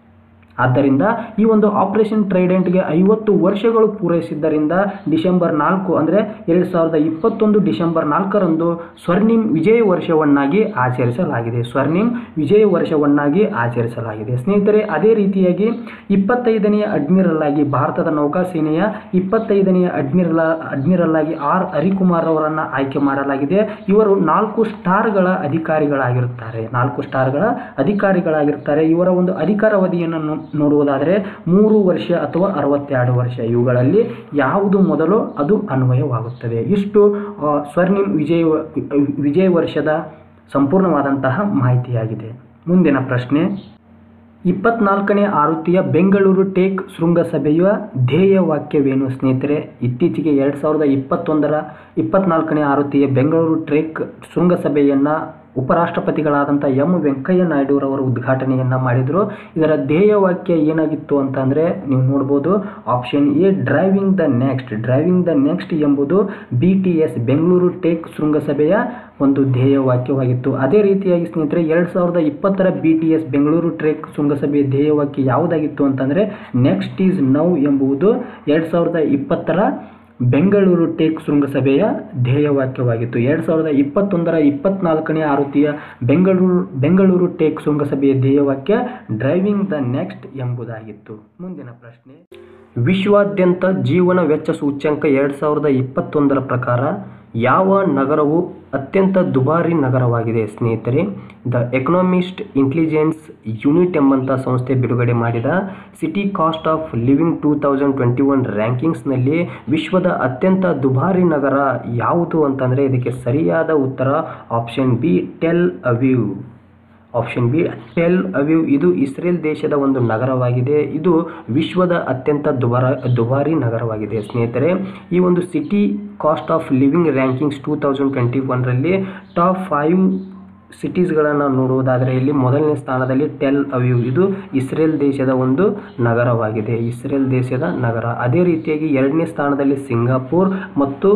ಆದ್ದರಿಂದ ಈ ಒಂದು ಆಪರೇಷನ್ ಟ್ರೈಡೆಂಟ್ಗೆ ಐವತ್ತು ವರ್ಷಗಳು ಪೂರೈಸಿದ್ದರಿಂದ ಡಿಸೆಂಬರ್ ನಾಲ್ಕು ಅಂದರೆ ಎರಡು ಸಾವಿರದ ಇಪ್ಪತ್ತೊಂದು ಡಿಸೆಂಬರ್ ನಾಲ್ಕರಂದು ಸ್ವರ್ಣಿಮ್ ವಿಜಯ ವರ್ಷವನ್ನಾಗಿ ಆಚರಿಸಲಾಗಿದೆ ಸ್ವರ್ಣಿಮ್ ವಿಜಯ ವರ್ಷವನ್ನಾಗಿ ಆಚರಿಸಲಾಗಿದೆ ಸ್ನೇಹಿತರೆ ಅದೇ ರೀತಿಯಾಗಿ ಇಪ್ಪತ್ತೈದನೆಯ ಅಡ್ಮಿರಲ್ ಆಗಿ ಭಾರತದ ನೌಕಾಸೇನೆಯ ಇಪ್ಪತ್ತೈದನೆಯ ಅಡ್ಮಿರಲ್ ಅಡ್ಮಿರಲ್ ಆಗಿ ಆರ್ ಹರಿಕುಮಾರ್ ಅವರನ್ನು ಆಯ್ಕೆ ಮಾಡಲಾಗಿದೆ ಇವರು ನಾಲ್ಕು ಸ್ಟಾರ್ಗಳ ಅಧಿಕಾರಿಗಳಾಗಿರುತ್ತಾರೆ ನಾಲ್ಕು ಸ್ಟಾರ್ಗಳ ಅಧಿಕಾರಿಗಳಾಗಿರುತ್ತಾರೆ ಇವರ ಒಂದು ಅಧಿಕಾರಾವಧಿಯನ್ನು ನೋ- ನೋಡುವುದಾದರೆ ಮೂರು ವರ್ಷ ಅಥವಾ ಅರವತ್ತೆರಡು ವರ್ಷ ಇವುಗಳಲ್ಲಿ ಯಾವುದು ಮೊದಲು ಅದು ಅನ್ವಯವಾಗುತ್ತದೆ ಇಷ್ಟು ಆ, ಸ್ವರ್ಣಿಮ್ ವಿಜಯ ವಿಜಯ ವರ್ಷದ ಸಂಪೂರ್ಣವಾದಂತಹ ಮಾಹಿತಿಯಾಗಿದೆ ಮುಂದಿನ ಪ್ರಶ್ನೆ ಇಪ್ಪತ್ನಾಲ್ಕನೇ ಆವೃತ್ತಿಯ ಬೆಂಗಳೂರು ಟೇಕ್ ಶೃಂಗಸಭೆಯ ಧ್ಯೇಯ ವಾಕ್ಯವೇನು ಸ್ನೇಹಿತರೆ ಇತ್ತೀಚೆಗೆ ಎರಡು ಸಾವಿರದ ಇಪ್ಪತ್ತೊಂದರ ಇಪ್ಪತ್ನಾಲ್ಕನೇ ಆವೃತ್ತಿಯ ಬೆಂಗಳೂರು ಟ್ರೇಕ್ ಶೃಂಗಸಭೆಯನ್ನು ಉಪರಾಷ್ಟ್ರಪತಿಗಳಾದಂಥ ಎಂ ವೆಂಕಯ್ಯ ನಾಯ್ಡುರವರು ಉದ್ಘಾಟನೆಯನ್ನು ಮಾಡಿದರು ಇದರ ಧ್ಯೇಯ ವಾಕ್ಯ ಏನಾಗಿತ್ತು ಅಂತಂದರೆ ನೀವು ನೋಡ್ಬೋದು option A driving the next driving the next ಎಂಬುದು B T S Bengaluru tech ಶೃಂಗಸಭೆಯ ಒಂದು ಧ್ಯೇಯ ವಾಕ್ಯವಾಗಿತ್ತು ಅದೇ ರೀತಿಯಾಗಿ ಸ್ನೇಹಿತರೆ ಎರಡು ಸಾವಿರದ ಇಪ್ಪತ್ತರ ಬಿ ಟಿ ಎಸ್ ಬೆಂಗಳೂರು ಟ್ರೇಕ್ ಶೃಂಗಸಭೆಯ ಧ್ಯೇಯ ವಾಕ್ಯ ಯಾವುದಾಗಿತ್ತು ಅಂತಂದರೆ ನೆಕ್ಸ್ಟ್ ಈಸ್ ನೌ ಎಂಬುದು ಎರಡು ಸಾವಿರದ ಇಪ್ಪತ್ತರ ಬೆಂಗಳೂರು ಟೇಕ್ ಶೃಂಗಸಭೆಯ ಧ್ಯೇಯವಾಕ್ಯವಾಗಿತ್ತು ಎರಡು ಸಾವಿರದ ಇಪ್ಪತ್ತೊಂದರ ಇಪ್ಪತ್ನಾಲ್ಕನೇ ಆವೃತ್ತಿಯ ಬೆಂಗಳೂರು ಬೆಂಗಳೂರು ಟೇಕ್ ಶೃಂಗಸಭೆಯ ಧ್ಯೇಯವಾಕ್ಯ ಡ್ರೈವಿಂಗ್ ದ ನೆಕ್ಸ್ಟ್ ಎಂಬುದಾಗಿತ್ತು ಮುಂದಿನ ಪ್ರಶ್ನೆ ವಿಶ್ವಾದ್ಯಂತ ಜೀವನ ವೆಚ್ಚ ಸೂಚ್ಯಂಕ ಎರಡು ಸಾವಿರದ ಇಪ್ಪತ್ತೊಂದರ ಪ್ರಕಾರ ಯಾವ ನಗರವು ಅತ್ಯಂತ ದುಬಾರಿ ನಗರವಾಗಿದೆ ಸ್ನೇಹಿತರೆ ದ ಎಕನಾಮಿಸ್ಟ್ ಇಂಟೆಲಿಜೆನ್ಸ್ ಯೂನಿಟ್ ಎಂಬಂಥ ಸಂಸ್ಥೆ ಬಿಡುಗಡೆ ಮಾಡಿದ city cost of living two thousand twenty one ರ್ಯಾಂಕಿಂಗ್ಸ್ನಲ್ಲಿ ವಿಶ್ವದ ಅತ್ಯಂತ ದುಬಾರಿ ನಗರ ಯಾವುದು ಅಂತಂದರೆ ಇದಕ್ಕೆ ಸರಿಯಾದ ಉತ್ತರ option B Tel Aviv option B Tel Aviv ಇದು ಇಸ್ರೇಲ್ ದೇಶದ ಒಂದು ನಗರವಾಗಿದೆ ಇದು ವಿಶ್ವದ ಅತ್ಯಂತ ದುಬಾರ ದುಬಾರಿ ನಗರವಾಗಿದೆ ಸ್ನೇಹಿತರೆ ಈ ಒಂದು city cost of living rankings two thousand twenty ಒನ್ರಲ್ಲಿ ಟಾಪ್ ಫೈವ್ ಸಿಟೀಸ್ಗಳನ್ನು ನೋಡುವುದಾದರೆ ಇಲ್ಲಿ ಮೊದಲನೇ ಸ್ಥಾನದಲ್ಲಿ ಟೆಲ್ ಅವೀವ್ ಇದು ಇಸ್ರೇಲ್ ದೇಶದ ಒಂದು ನಗರವಾಗಿದೆ ಇಸ್ರೇಲ್ ದೇಶದ ನಗರ ಅದೇ ರೀತಿಯಾಗಿ ಎರಡನೇ ಸ್ಥಾನದಲ್ಲಿ ಸಿಂಗಾಪುರ್ ಮತ್ತು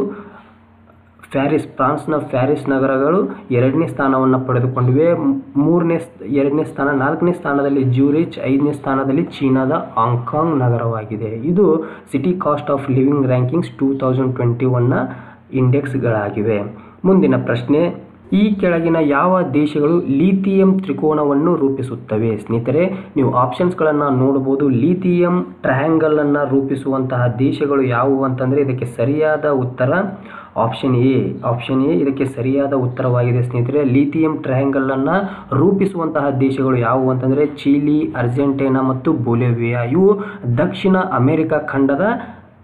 ಪ್ಯಾರಿಸ್ ಫ್ರಾನ್ಸ್ನ ಪ್ಯಾರಿಸ್ ನಗರಗಳು ಎರಡನೇ ಸ್ಥಾನವನ್ನು ಪಡೆದುಕೊಂಡಿವೆ ಮ್- ಮೂರನೇ ಸ್- ಎರಡನೇ ಸ್ಥಾನ ನಾಲ್ಕನೇ ಸ್ಥಾನದಲ್ಲಿ ಜ್ಯೂರಿಚ್ ಐದನೇ ಸ್ಥಾನದಲ್ಲಿ ಚೀನಾದ ಹಾಂಗ್ಕಾಂಗ್ ನಗರವಾಗಿದೆ ಇದು city cost of living rankings two thousand twenty ಒನ್ನ ಇಂಡೆಕ್ಸ್ಗಳಾಗಿವೆ ಮುಂದಿನ ಪ್ರಶ್ನೆ ಈ ಕೆಳಗಿನ ಯಾವ ದೇಶಗಳು ಲೀಥಿಯಂ ತ್ರಿಕೋನವನ್ನು ರೂಪಿಸುತ್ತವೆ ಸ್ನೇಹಿತರೆ ನೀವು ಆಪ್ಷನ್ಸ್ಗಳನ್ನು ನೋಡಬಹುದು ಲೀಥಿಯಂ ಟ್ರಯಾಂಗಲನ್ನು ರೂಪಿಸುವಂತಹ ದೇಶಗಳು ಯಾವುವು ಅಂತಂದರೆ ಇದಕ್ಕೆ ಸರಿಯಾದ ಉತ್ತರ ಆಪ್ಷನ್ ಎ ಆಪ್ಷನ್ ಎ ಇದಕ್ಕೆ ಸರಿಯಾದ ಉತ್ತರವಾಗಿದೆ ಸ್ನೇಹಿತರೆ ಲೀಥಿಯಂ ಟ್ರಯಾಂಗಲನ್ನು ರೂಪಿಸುವಂತಹ ದೇಶಗಳು ಯಾವುವು ಅಂತಂದರೆ ಚೀಲಿ ಅರ್ಜೆಂಟೈನಾ ಮತ್ತು ಬೊಲಿವಿಯಾ ಇವು ದಕ್ಷಿಣ ಅಮೆರಿಕ ಖಂಡದ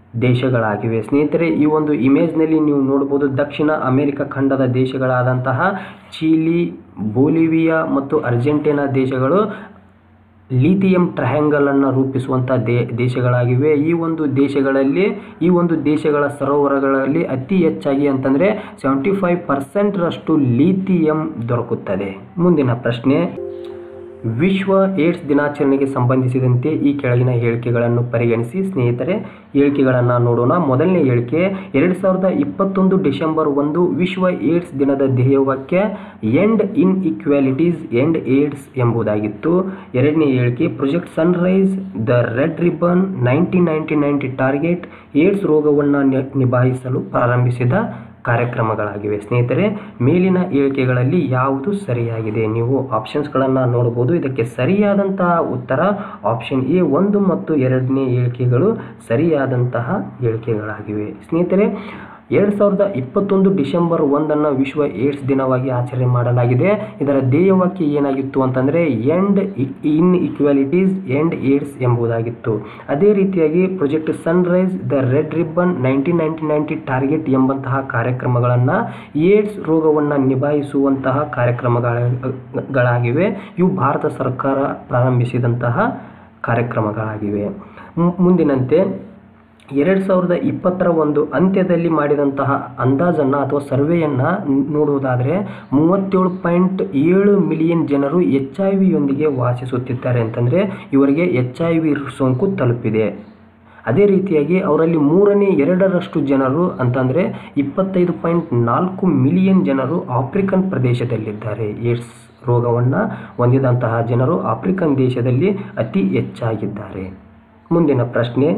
ದೇಶಗಳಾಗಿವೆ ಸ್ನೇಹಿತರೆ ಈ ಒಂದು ಇಮೇಜ್ನಲ್ಲಿ ನೀವು ನೋಡ್ಬೋದು ದಕ್ಷಿಣ ಅಮೆರಿಕ ಖಂಡದ ದೇಶಗಳಾದಂತಹ ಚೀಲಿ ಬೋಲಿವಿಯಾ ಮತ್ತು ಅರ್ಜೆಂಟೀನಾ ದೇಶಗಳು ಲಿಥಿಯಂ ಟ್ರಯಾಂಗಲನ್ನು ರೂಪಿಸುವಂಥ ದೇ ದೇಶಗಳಾಗಿವೆ ಈ ಒಂದು ದೇಶಗಳಲ್ಲಿ ಈ ಒಂದು ದೇಶಗಳ ಸರೋವರಗಳಲ್ಲಿ ಅತಿ ಹೆಚ್ಚಾಗಿ ಅಂತಂದರೆ ಸೆವೆಂಟಿ ಫೈವ್ ಪರ್ಸೆಂಟ್ರಷ್ಟು ಲಿಥಿಯಂ ದೊರಕುತ್ತದೆ ಮುಂದಿನ ಪ್ರಶ್ನೆ ವಿಶ್ವ ಏಡ್ಸ್ ದಿನಾಚರಣೆಗೆ ಸಂಬಂಧಿಸಿದಂತೆ ಈ ಕೆಳಗಿನ ಹೇಳಿಕೆಗಳನ್ನು ಪರಿಗಣಿಸಿ ಸ್ನೇಹಿತರೆ ಹೇಳಿಕೆಗಳನ್ನು ನೋಡೋಣ ಮೊದಲನೇ ಹೇಳಿಕೆ ಎರಡು ಸಾವಿರದ ಇಪ್ಪತ್ತೊಂದು ಡಿಸೆಂಬರ್ ಒಂದು ವಿಶ್ವ ಏಡ್ಸ್ ದಿನದ ಧ್ಯೇಯವಾಕ್ಯ end inequalities end AIDS ಎಂಬುದಾಗಿತ್ತು ಎರಡನೇ ಹೇಳಿಕೆ project sunrise the red ribbon nineteen ninety ninety target AIDS ರೋಗವನ್ನು ನಿಭಾಯಿಸಲು ಪ್ರಾರಂಭಿಸಿದ ಕಾರ್ಯಕ್ರಮಗಳಾಗಿವೆ ಸ್ನೇಹಿತರೆ ಮೇಲಿನ ಹೇಳಿಕೆಗಳಲ್ಲಿ ಯಾವುದು ಸರಿಯಾಗಿದೆ ನೀವು ಆಪ್ಷನ್ಸ್ಗಳನ್ನು ನೋಡ್ಬೋದು ಇದಕ್ಕೆ ಸರಿಯಾದಂತಹ ಉತ್ತರ ಆಪ್ಷನ್ ಎ ಒಂದು ಮತ್ತು ಎರಡನೇ ಹೇಳಿಕೆಗಳು ಸರಿಯಾದಂತಹ ಹೇಳಿಕೆಗಳಾಗಿವೆ ಸ್ನೇಹಿತರೆ ಎರಡು ಸಾವಿರದ ಇಪ್ಪತ್ತೊಂದು ಡಿಸೆಂಬರ್ ಒಂದನ್ನು ವಿಶ್ವ ಏಡ್ಸ್ ದಿನವಾಗಿ ಆಚರಣೆ ಮಾಡಲಾಗಿದೆ ಇದರ ಧ್ಯೇಯವಾಕ್ಯ ಏನಾಗಿತ್ತು ಅಂತಂದರೆ end inequalities end AIDS ಎಂಬುದಾಗಿತ್ತು ಅದೇ ರೀತಿಯಾಗಿ project sunrise the red ribbon nineteen ninety ninety target ಎಂಬಂತಹ ಕಾರ್ಯಕ್ರಮಗಳನ್ನು ಏಡ್ಸ್ ರೋಗವನ್ನು ನಿಭಾಯಿಸುವಂತಹ ಕಾರ್ಯಕ್ರಮಗಳಾಗಿವೆ ಇವು ಭಾರತ ಸರ್ಕಾರ ಪ್ರಾರಂಭಿಸಿದಂತಹ ಕಾರ್ಯಕ್ರಮಗಳಾಗಿವೆ ಮುಂದಿನಂತೆ ಎರಡು ಸಾವಿರದ ಇಪ್ಪತ್ತರ ಒಂದು ಅಂತ್ಯದಲ್ಲಿ ಮಾಡಿದಂತಹ ಅಂದಾಜನ್ನು ಅಥವಾ ಸರ್ವೆಯನ್ನು ನೋಡುವುದಾದರೆ ಮೂವತ್ತೇಳು ಪಾಯಿಂಟ್ ಏಳು ಮಿಲಿಯನ್ ಜನರು ಎಚ್ ಐ ವಿಯೊಂದಿಗೆ ವಾಸಿಸುತ್ತಿದ್ದಾರೆ ಅಂತಂದರೆ ಇವರಿಗೆ ಎಚ್ ಐ ವಿ ಸೋಂಕು ತಲುಪಿದೆ ಅದೇ ರೀತಿಯಾಗಿ ಅವರಲ್ಲಿ ಮೂರನೇ ಎರಡರಷ್ಟು ಜನರು ಅಂತಂದರೆ ಇಪ್ಪತ್ತೈದು ಪಾಯಿಂಟ್ ನಾಲ್ಕು ಮಿಲಿಯನ್ ಜನರು ಆಫ್ರಿಕನ್ ಪ್ರದೇಶದಲ್ಲಿದ್ದಾರೆ ಏಡ್ಸ್ ರೋಗವನ್ನು ಹೊಂದಿದಂತಹ ಜನರು ಆಫ್ರಿಕನ್ ದೇಶದಲ್ಲಿ ಅತಿ ಹೆಚ್ಚಾಗಿದ್ದಾರೆ ಮುಂದಿನ ಪ್ರಶ್ನೆ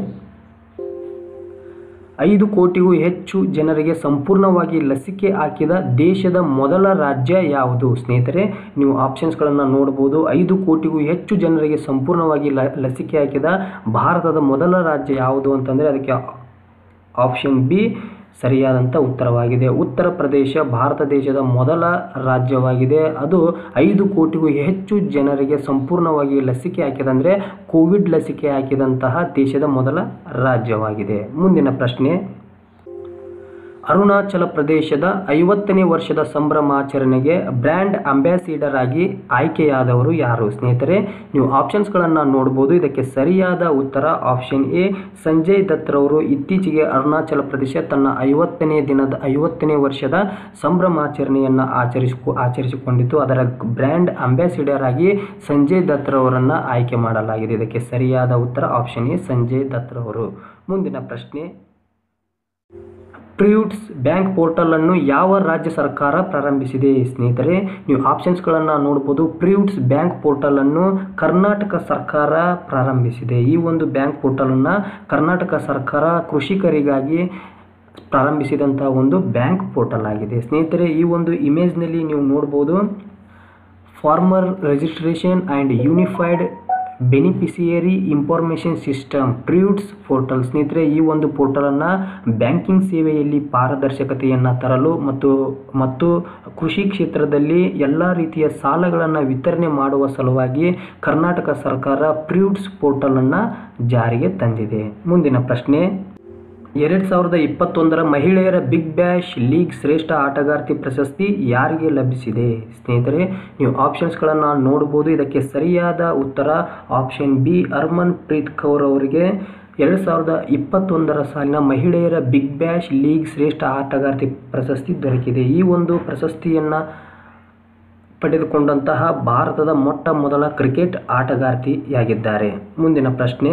ಐದು ಕೋಟಿಗೂ ಹೆಚ್ಚು ಜನರಿಗೆ ಸಂಪೂರ್ಣವಾಗಿ ಲಸಿಕೆ ಹಾಕಿದ ದೇಶದ ಮೊದಲ ರಾಜ್ಯ ಯಾವುದು ಸ್ನೇಹಿತರೆ ನೀವು ಆಪ್ಷನ್ಸ್ಗಳನ್ನು ನೋಡ್ಬೋದು ಐದು ಕೋಟಿಗೂ ಹೆಚ್ಚು ಜನರಿಗೆ ಸಂಪೂರ್ಣವಾಗಿ ಲ ಲಸಿಕೆ ಹಾಕಿದ ಭಾರತದ ಮೊದಲ ರಾಜ್ಯ ಯಾವುದು ಅಂತಂದರೆ ಅದಕ್ಕೆ ಆಪ್ಷನ್ ಬಿ ಸರಿಯಾದಂಥ ಉತ್ತರವಾಗಿದೆ ಉತ್ತರ ಪ್ರದೇಶ ಭಾರತ ದೇಶದ ಮೊದಲ ರಾಜ್ಯವಾಗಿದೆ ಅದು ಐದು ಕೋಟಿಗೂ ಹೆಚ್ಚು ಜನರಿಗೆ ಸಂಪೂರ್ಣವಾಗಿ ಲಸಿಕೆ ಹಾಕಿದಂದರೆ ಕೋವಿಡ್ ಲಸಿಕೆ ಹಾಕಿದಂತಹ ದೇಶದ ಮೊದಲ ರಾಜ್ಯವಾಗಿದೆ ಮುಂದಿನ ಪ್ರಶ್ನೆ ಅರುಣಾಚಲ ಪ್ರದೇಶದ ಐವತ್ತನೇ ವರ್ಷದ ಸಂಭ್ರಮಾಚರಣೆಗೆ ಬ್ರ್ಯಾಂಡ್ ಅಂಬಾಸಿಡರ್ ಆಗಿ ಆಯ್ಕೆಯಾದವರು ಯಾರು ಸ್ನೇಹಿತರೆ ನೀವು ಆಪ್ಷನ್ಸ್ಗಳನ್ನು ನೋಡ್ಬೋದು ಇದಕ್ಕೆ ಸರಿಯಾದ ಉತ್ತರ ಆಪ್ಷನ್ ಎ ಸಂಜಯ್ ದತ್ರವರು ಇತ್ತೀಚೆಗೆ ಅರುಣಾಚಲ ಪ್ರದೇಶ ತನ್ನ ಐವತ್ತನೇ ದಿನದ ಐವತ್ತನೇ ವರ್ಷದ ಸಂಭ್ರಮಾಚರಣೆಯನ್ನು ಆಚರಿಸಿಕೊ ಆಚರಿಸಿಕೊಂಡಿತು ಅದರ ಬ್ರ್ಯಾಂಡ್ ಅಂಬಾಸಿಡರ್ ಆಗಿ ಸಂಜಯ್ ದತ್ರವರನ್ನು ಆಯ್ಕೆ ಮಾಡಲಾಗಿದೆ ಇದಕ್ಕೆ ಸರಿಯಾದ ಉತ್ತರ ಆಪ್ಷನ್ ಎ ಸಂಜಯ್ ದತ್ರವರು ಮುಂದಿನ ಪ್ರಶ್ನೆ ಪ್ರಿಯೂಟ್ಸ್ ಬ್ಯಾಂಕ್ ಪೋರ್ಟಲನ್ನು ಯಾವ ರಾಜ್ಯ ಸರ್ಕಾರ ಪ್ರಾರಂಭಿಸಿದೆ ಸ್ನೇಹಿತರೆ ನೀವು ಆಪ್ಷನ್ಸ್ಗಳನ್ನು ನೋಡ್ಬೋದು ಪ್ರಿಯೂಟ್ಸ್ ಬ್ಯಾಂಕ್ ಪೋರ್ಟಲನ್ನು ಕರ್ನಾಟಕ ಸರ್ಕಾರ ಪ್ರಾರಂಭಿಸಿದೆ ಈ ಒಂದು ಬ್ಯಾಂಕ್ ಪೋರ್ಟಲನ್ನು ಕರ್ನಾಟಕ ಸರ್ಕಾರ ಕೃಷಿಕರಿಗಾಗಿ ಪ್ರಾರಂಭಿಸಿದಂಥ ಒಂದು ಬ್ಯಾಂಕ್ ಪೋರ್ಟಲ್ ಆಗಿದೆ ಸ್ನೇಹಿತರೆ ಈ ಒಂದು ಇಮೇಜ್ನಲ್ಲಿ ನೀವು ನೋಡ್ಬೋದು farmer registration and unified beneficiary information system fruits portal ಸ್ನೇಹಿತರೆ ಈ ಒಂದು ಪೋರ್ಟಲನ್ನು ಬ್ಯಾಂಕಿಂಗ್ ಸೇವೆಯಲ್ಲಿ ಪಾರದರ್ಶಕತೆಯನ್ನು ತರಲು ಮತ್ತು ಮತ್ತು ಕೃಷಿ ಕ್ಷೇತ್ರದಲ್ಲಿ ಎಲ್ಲ ರೀತಿಯ ಸಾಲಗಳನ್ನು ವಿತರಣೆ ಮಾಡುವ ಸಲುವಾಗಿ ಕರ್ನಾಟಕ ಸರ್ಕಾರ ಪ್ರಿಯೂಟ್ಸ್ ಪೋರ್ಟಲನ್ನು ಜಾರಿಗೆ ತಂದಿದೆ ಮುಂದಿನ ಪ್ರಶ್ನೆ ಎರಡು ಸಾವಿರದ ಇಪ್ಪತ್ತೊಂದರ ಮಹಿಳೆಯರ ಬಿಗ್ ಬ್ಯಾಶ್ ಲೀಗ್ ಶ್ರೇಷ್ಠ ಆಟಗಾರ್ತಿ ಪ್ರಶಸ್ತಿ ಯಾರಿಗೆ ಲಭಿಸಿದೆ ಸ್ನೇಹಿತರೆ ನೀವು ಆಪ್ಷನ್ಸ್ಗಳನ್ನು ನೋಡ್ಬೋದು ಇದಕ್ಕೆ ಸರಿಯಾದ ಉತ್ತರ option B Harmanpreet Kaur ಅವರಿಗೆ ಎರಡು ಸಾವಿರದ ಇಪ್ಪತ್ತೊಂದರ ಸಾಲಿನ ಮಹಿಳೆಯರ ಬಿಗ್ ಬ್ಯಾಶ್ ಲೀಗ್ ಶ್ರೇಷ್ಠ ಆಟಗಾರ್ತಿ ಪ್ರಶಸ್ತಿ ದೊರಕಿದೆ ಈ ಒಂದು ಪ್ರಶಸ್ತಿಯನ್ನು ಪಡೆದುಕೊಂಡಂತಹ ಭಾರತದ ಮೊಟ್ಟ ಮೊದಲ ಕ್ರಿಕೆಟ್ ಆಟಗಾರ್ತಿಯಾಗಿದ್ದಾರೆ ಮುಂದಿನ ಪ್ರಶ್ನೆ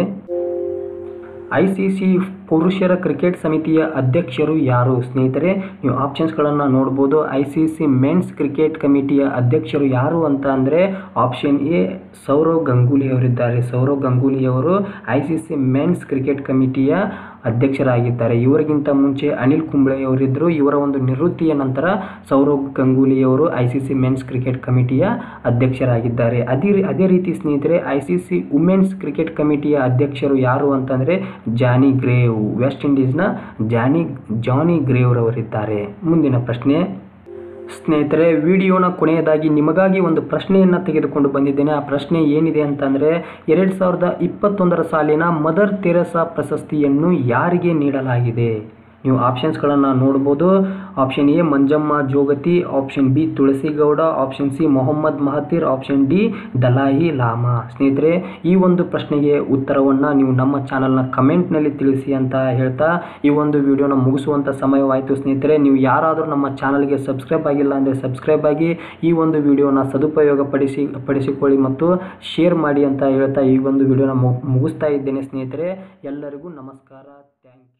ಐ ಸಿ ಸಿ ಪುರುಷರ ಕ್ರಿಕೆಟ್ ಸಮಿತಿಯ ಅಧ್ಯಕ್ಷರು ಯಾರು ಸ್ನೇಹಿತರೆ ನೀವು ಆಪ್ಷನ್ಸ್ಗಳನ್ನು ನೋಡ್ಬೋದು I C C men's cricket ಕಮಿಟಿಯ ಅಧ್ಯಕ್ಷರು ಯಾರು ಅಂತ ಅಂದರೆ ಆಪ್ಷನ್ ಎ ಸೌರವ್ ಗಂಗೂಲಿ ಅವರಿದ್ದಾರೆ ಸೌರವ್ ಗಂಗೂಲಿಯವರು I C C men's cricket ಕಮಿಟಿಯ ಅಧ್ಯಕ್ಷರಾಗಿದ್ದಾರೆ ಇವರಿಗಿಂತ ಮುಂಚೆ ಅನಿಲ್ ಕುಂಬ್ಳೆ ಅವರಿದ್ದರು ಇವರ ಒಂದು ನಿವೃತ್ತಿಯ ನಂತರ ಸೌರವ್ ಗಂಗೂಲಿಯವರು I C C men's cricket ಕಮಿಟಿಯ ಅಧ್ಯಕ್ಷರಾಗಿದ್ದಾರೆ ಅದೇ ಅದೇ ರೀತಿ ಸ್ನೇಹಿತರೆ I C C women's cricket ಕಮಿಟಿಯ ಅಧ್ಯಕ್ಷರು ಯಾರು ಅಂತಂದರೆ ಜಾನಿ ಗ್ರೇವ್ ವೆಸ್ಟ್ ಇಂಡೀಸ್ನ ಜಾನಿ ಜಾನಿ ಗ್ರೇವ್ರವರಿದ್ದಾರೆ ಮುಂದಿನ ಪ್ರಶ್ನೆ ಸ್ನೇಹಿತರೆ ವಿಡಿಯೋನ ಕೊನೆಯದಾಗಿ ನಿಮಗಾಗಿ ಒಂದು ಪ್ರಶ್ನೆಯನ್ನು ತೆಗೆದುಕೊಂಡು ಬಂದಿದ್ದೇನೆ ಆ ಪ್ರಶ್ನೆ ಏನಿದೆ ಅಂತಂದರೆ ಎರಡು ಸಾವಿರದ ಇಪ್ಪತ್ತೊಂದರ ಸಾಲಿನ ಮದರ್ ತೆರೆಸಾ ಪ್ರಶಸ್ತಿಯನ್ನು ಯಾರಿಗೆ ನೀಡಲಾಗಿದೆ ನೀವು ಆಪ್ಷನ್ಸ್ಗಳನ್ನು ನೋಡ್ಬೋದು option A Manjamma Jogati option B Tulasi Gowda option C Mohammed Mahathir option D Dalai Lama ಸ್ನೇಹಿತರೆ ಈ ಒಂದು ಪ್ರಶ್ನೆಗೆ ಉತ್ತರವನ್ನು ನೀವು ನಮ್ಮ ಚಾನಲ್ನ ಕಮೆಂಟ್ನಲ್ಲಿ ತಿಳಿಸಿ ಅಂತ ಹೇಳ್ತಾ ಈ ಒಂದು ವಿಡಿಯೋನ ಮುಗಿಸುವಂಥ ಸಮಯವಾಯಿತು ಸ್ನೇಹಿತರೆ ನೀವು ಯಾರಾದರೂ ನಮ್ಮ ಚಾನಲ್ಗೆ ಸಬ್ಸ್ಕ್ರೈಬ್ ಆಗಿಲ್ಲ ಅಂದರೆ ಸಬ್ಸ್ಕ್ರೈಬ್ ಆಗಿ ಈ ಒಂದು ವಿಡಿಯೋನ ಸದುಪಯೋಗ ಪಡಿಸಿ ಪಡಿಸಿಕೊಳ್ಳಿ ಮತ್ತು ಶೇರ್ ಮಾಡಿ ಅಂತ ಹೇಳ್ತಾ ಈ ಒಂದು ವಿಡಿಯೋನ ಮುಗಿಸ್ತಾ ಇದ್ದೇನೆ ಸ್ನೇಹಿತರೆ ಎಲ್ಲರಿಗೂ ನಮಸ್ಕಾರ ಥ್ಯಾಂಕ್ ಯು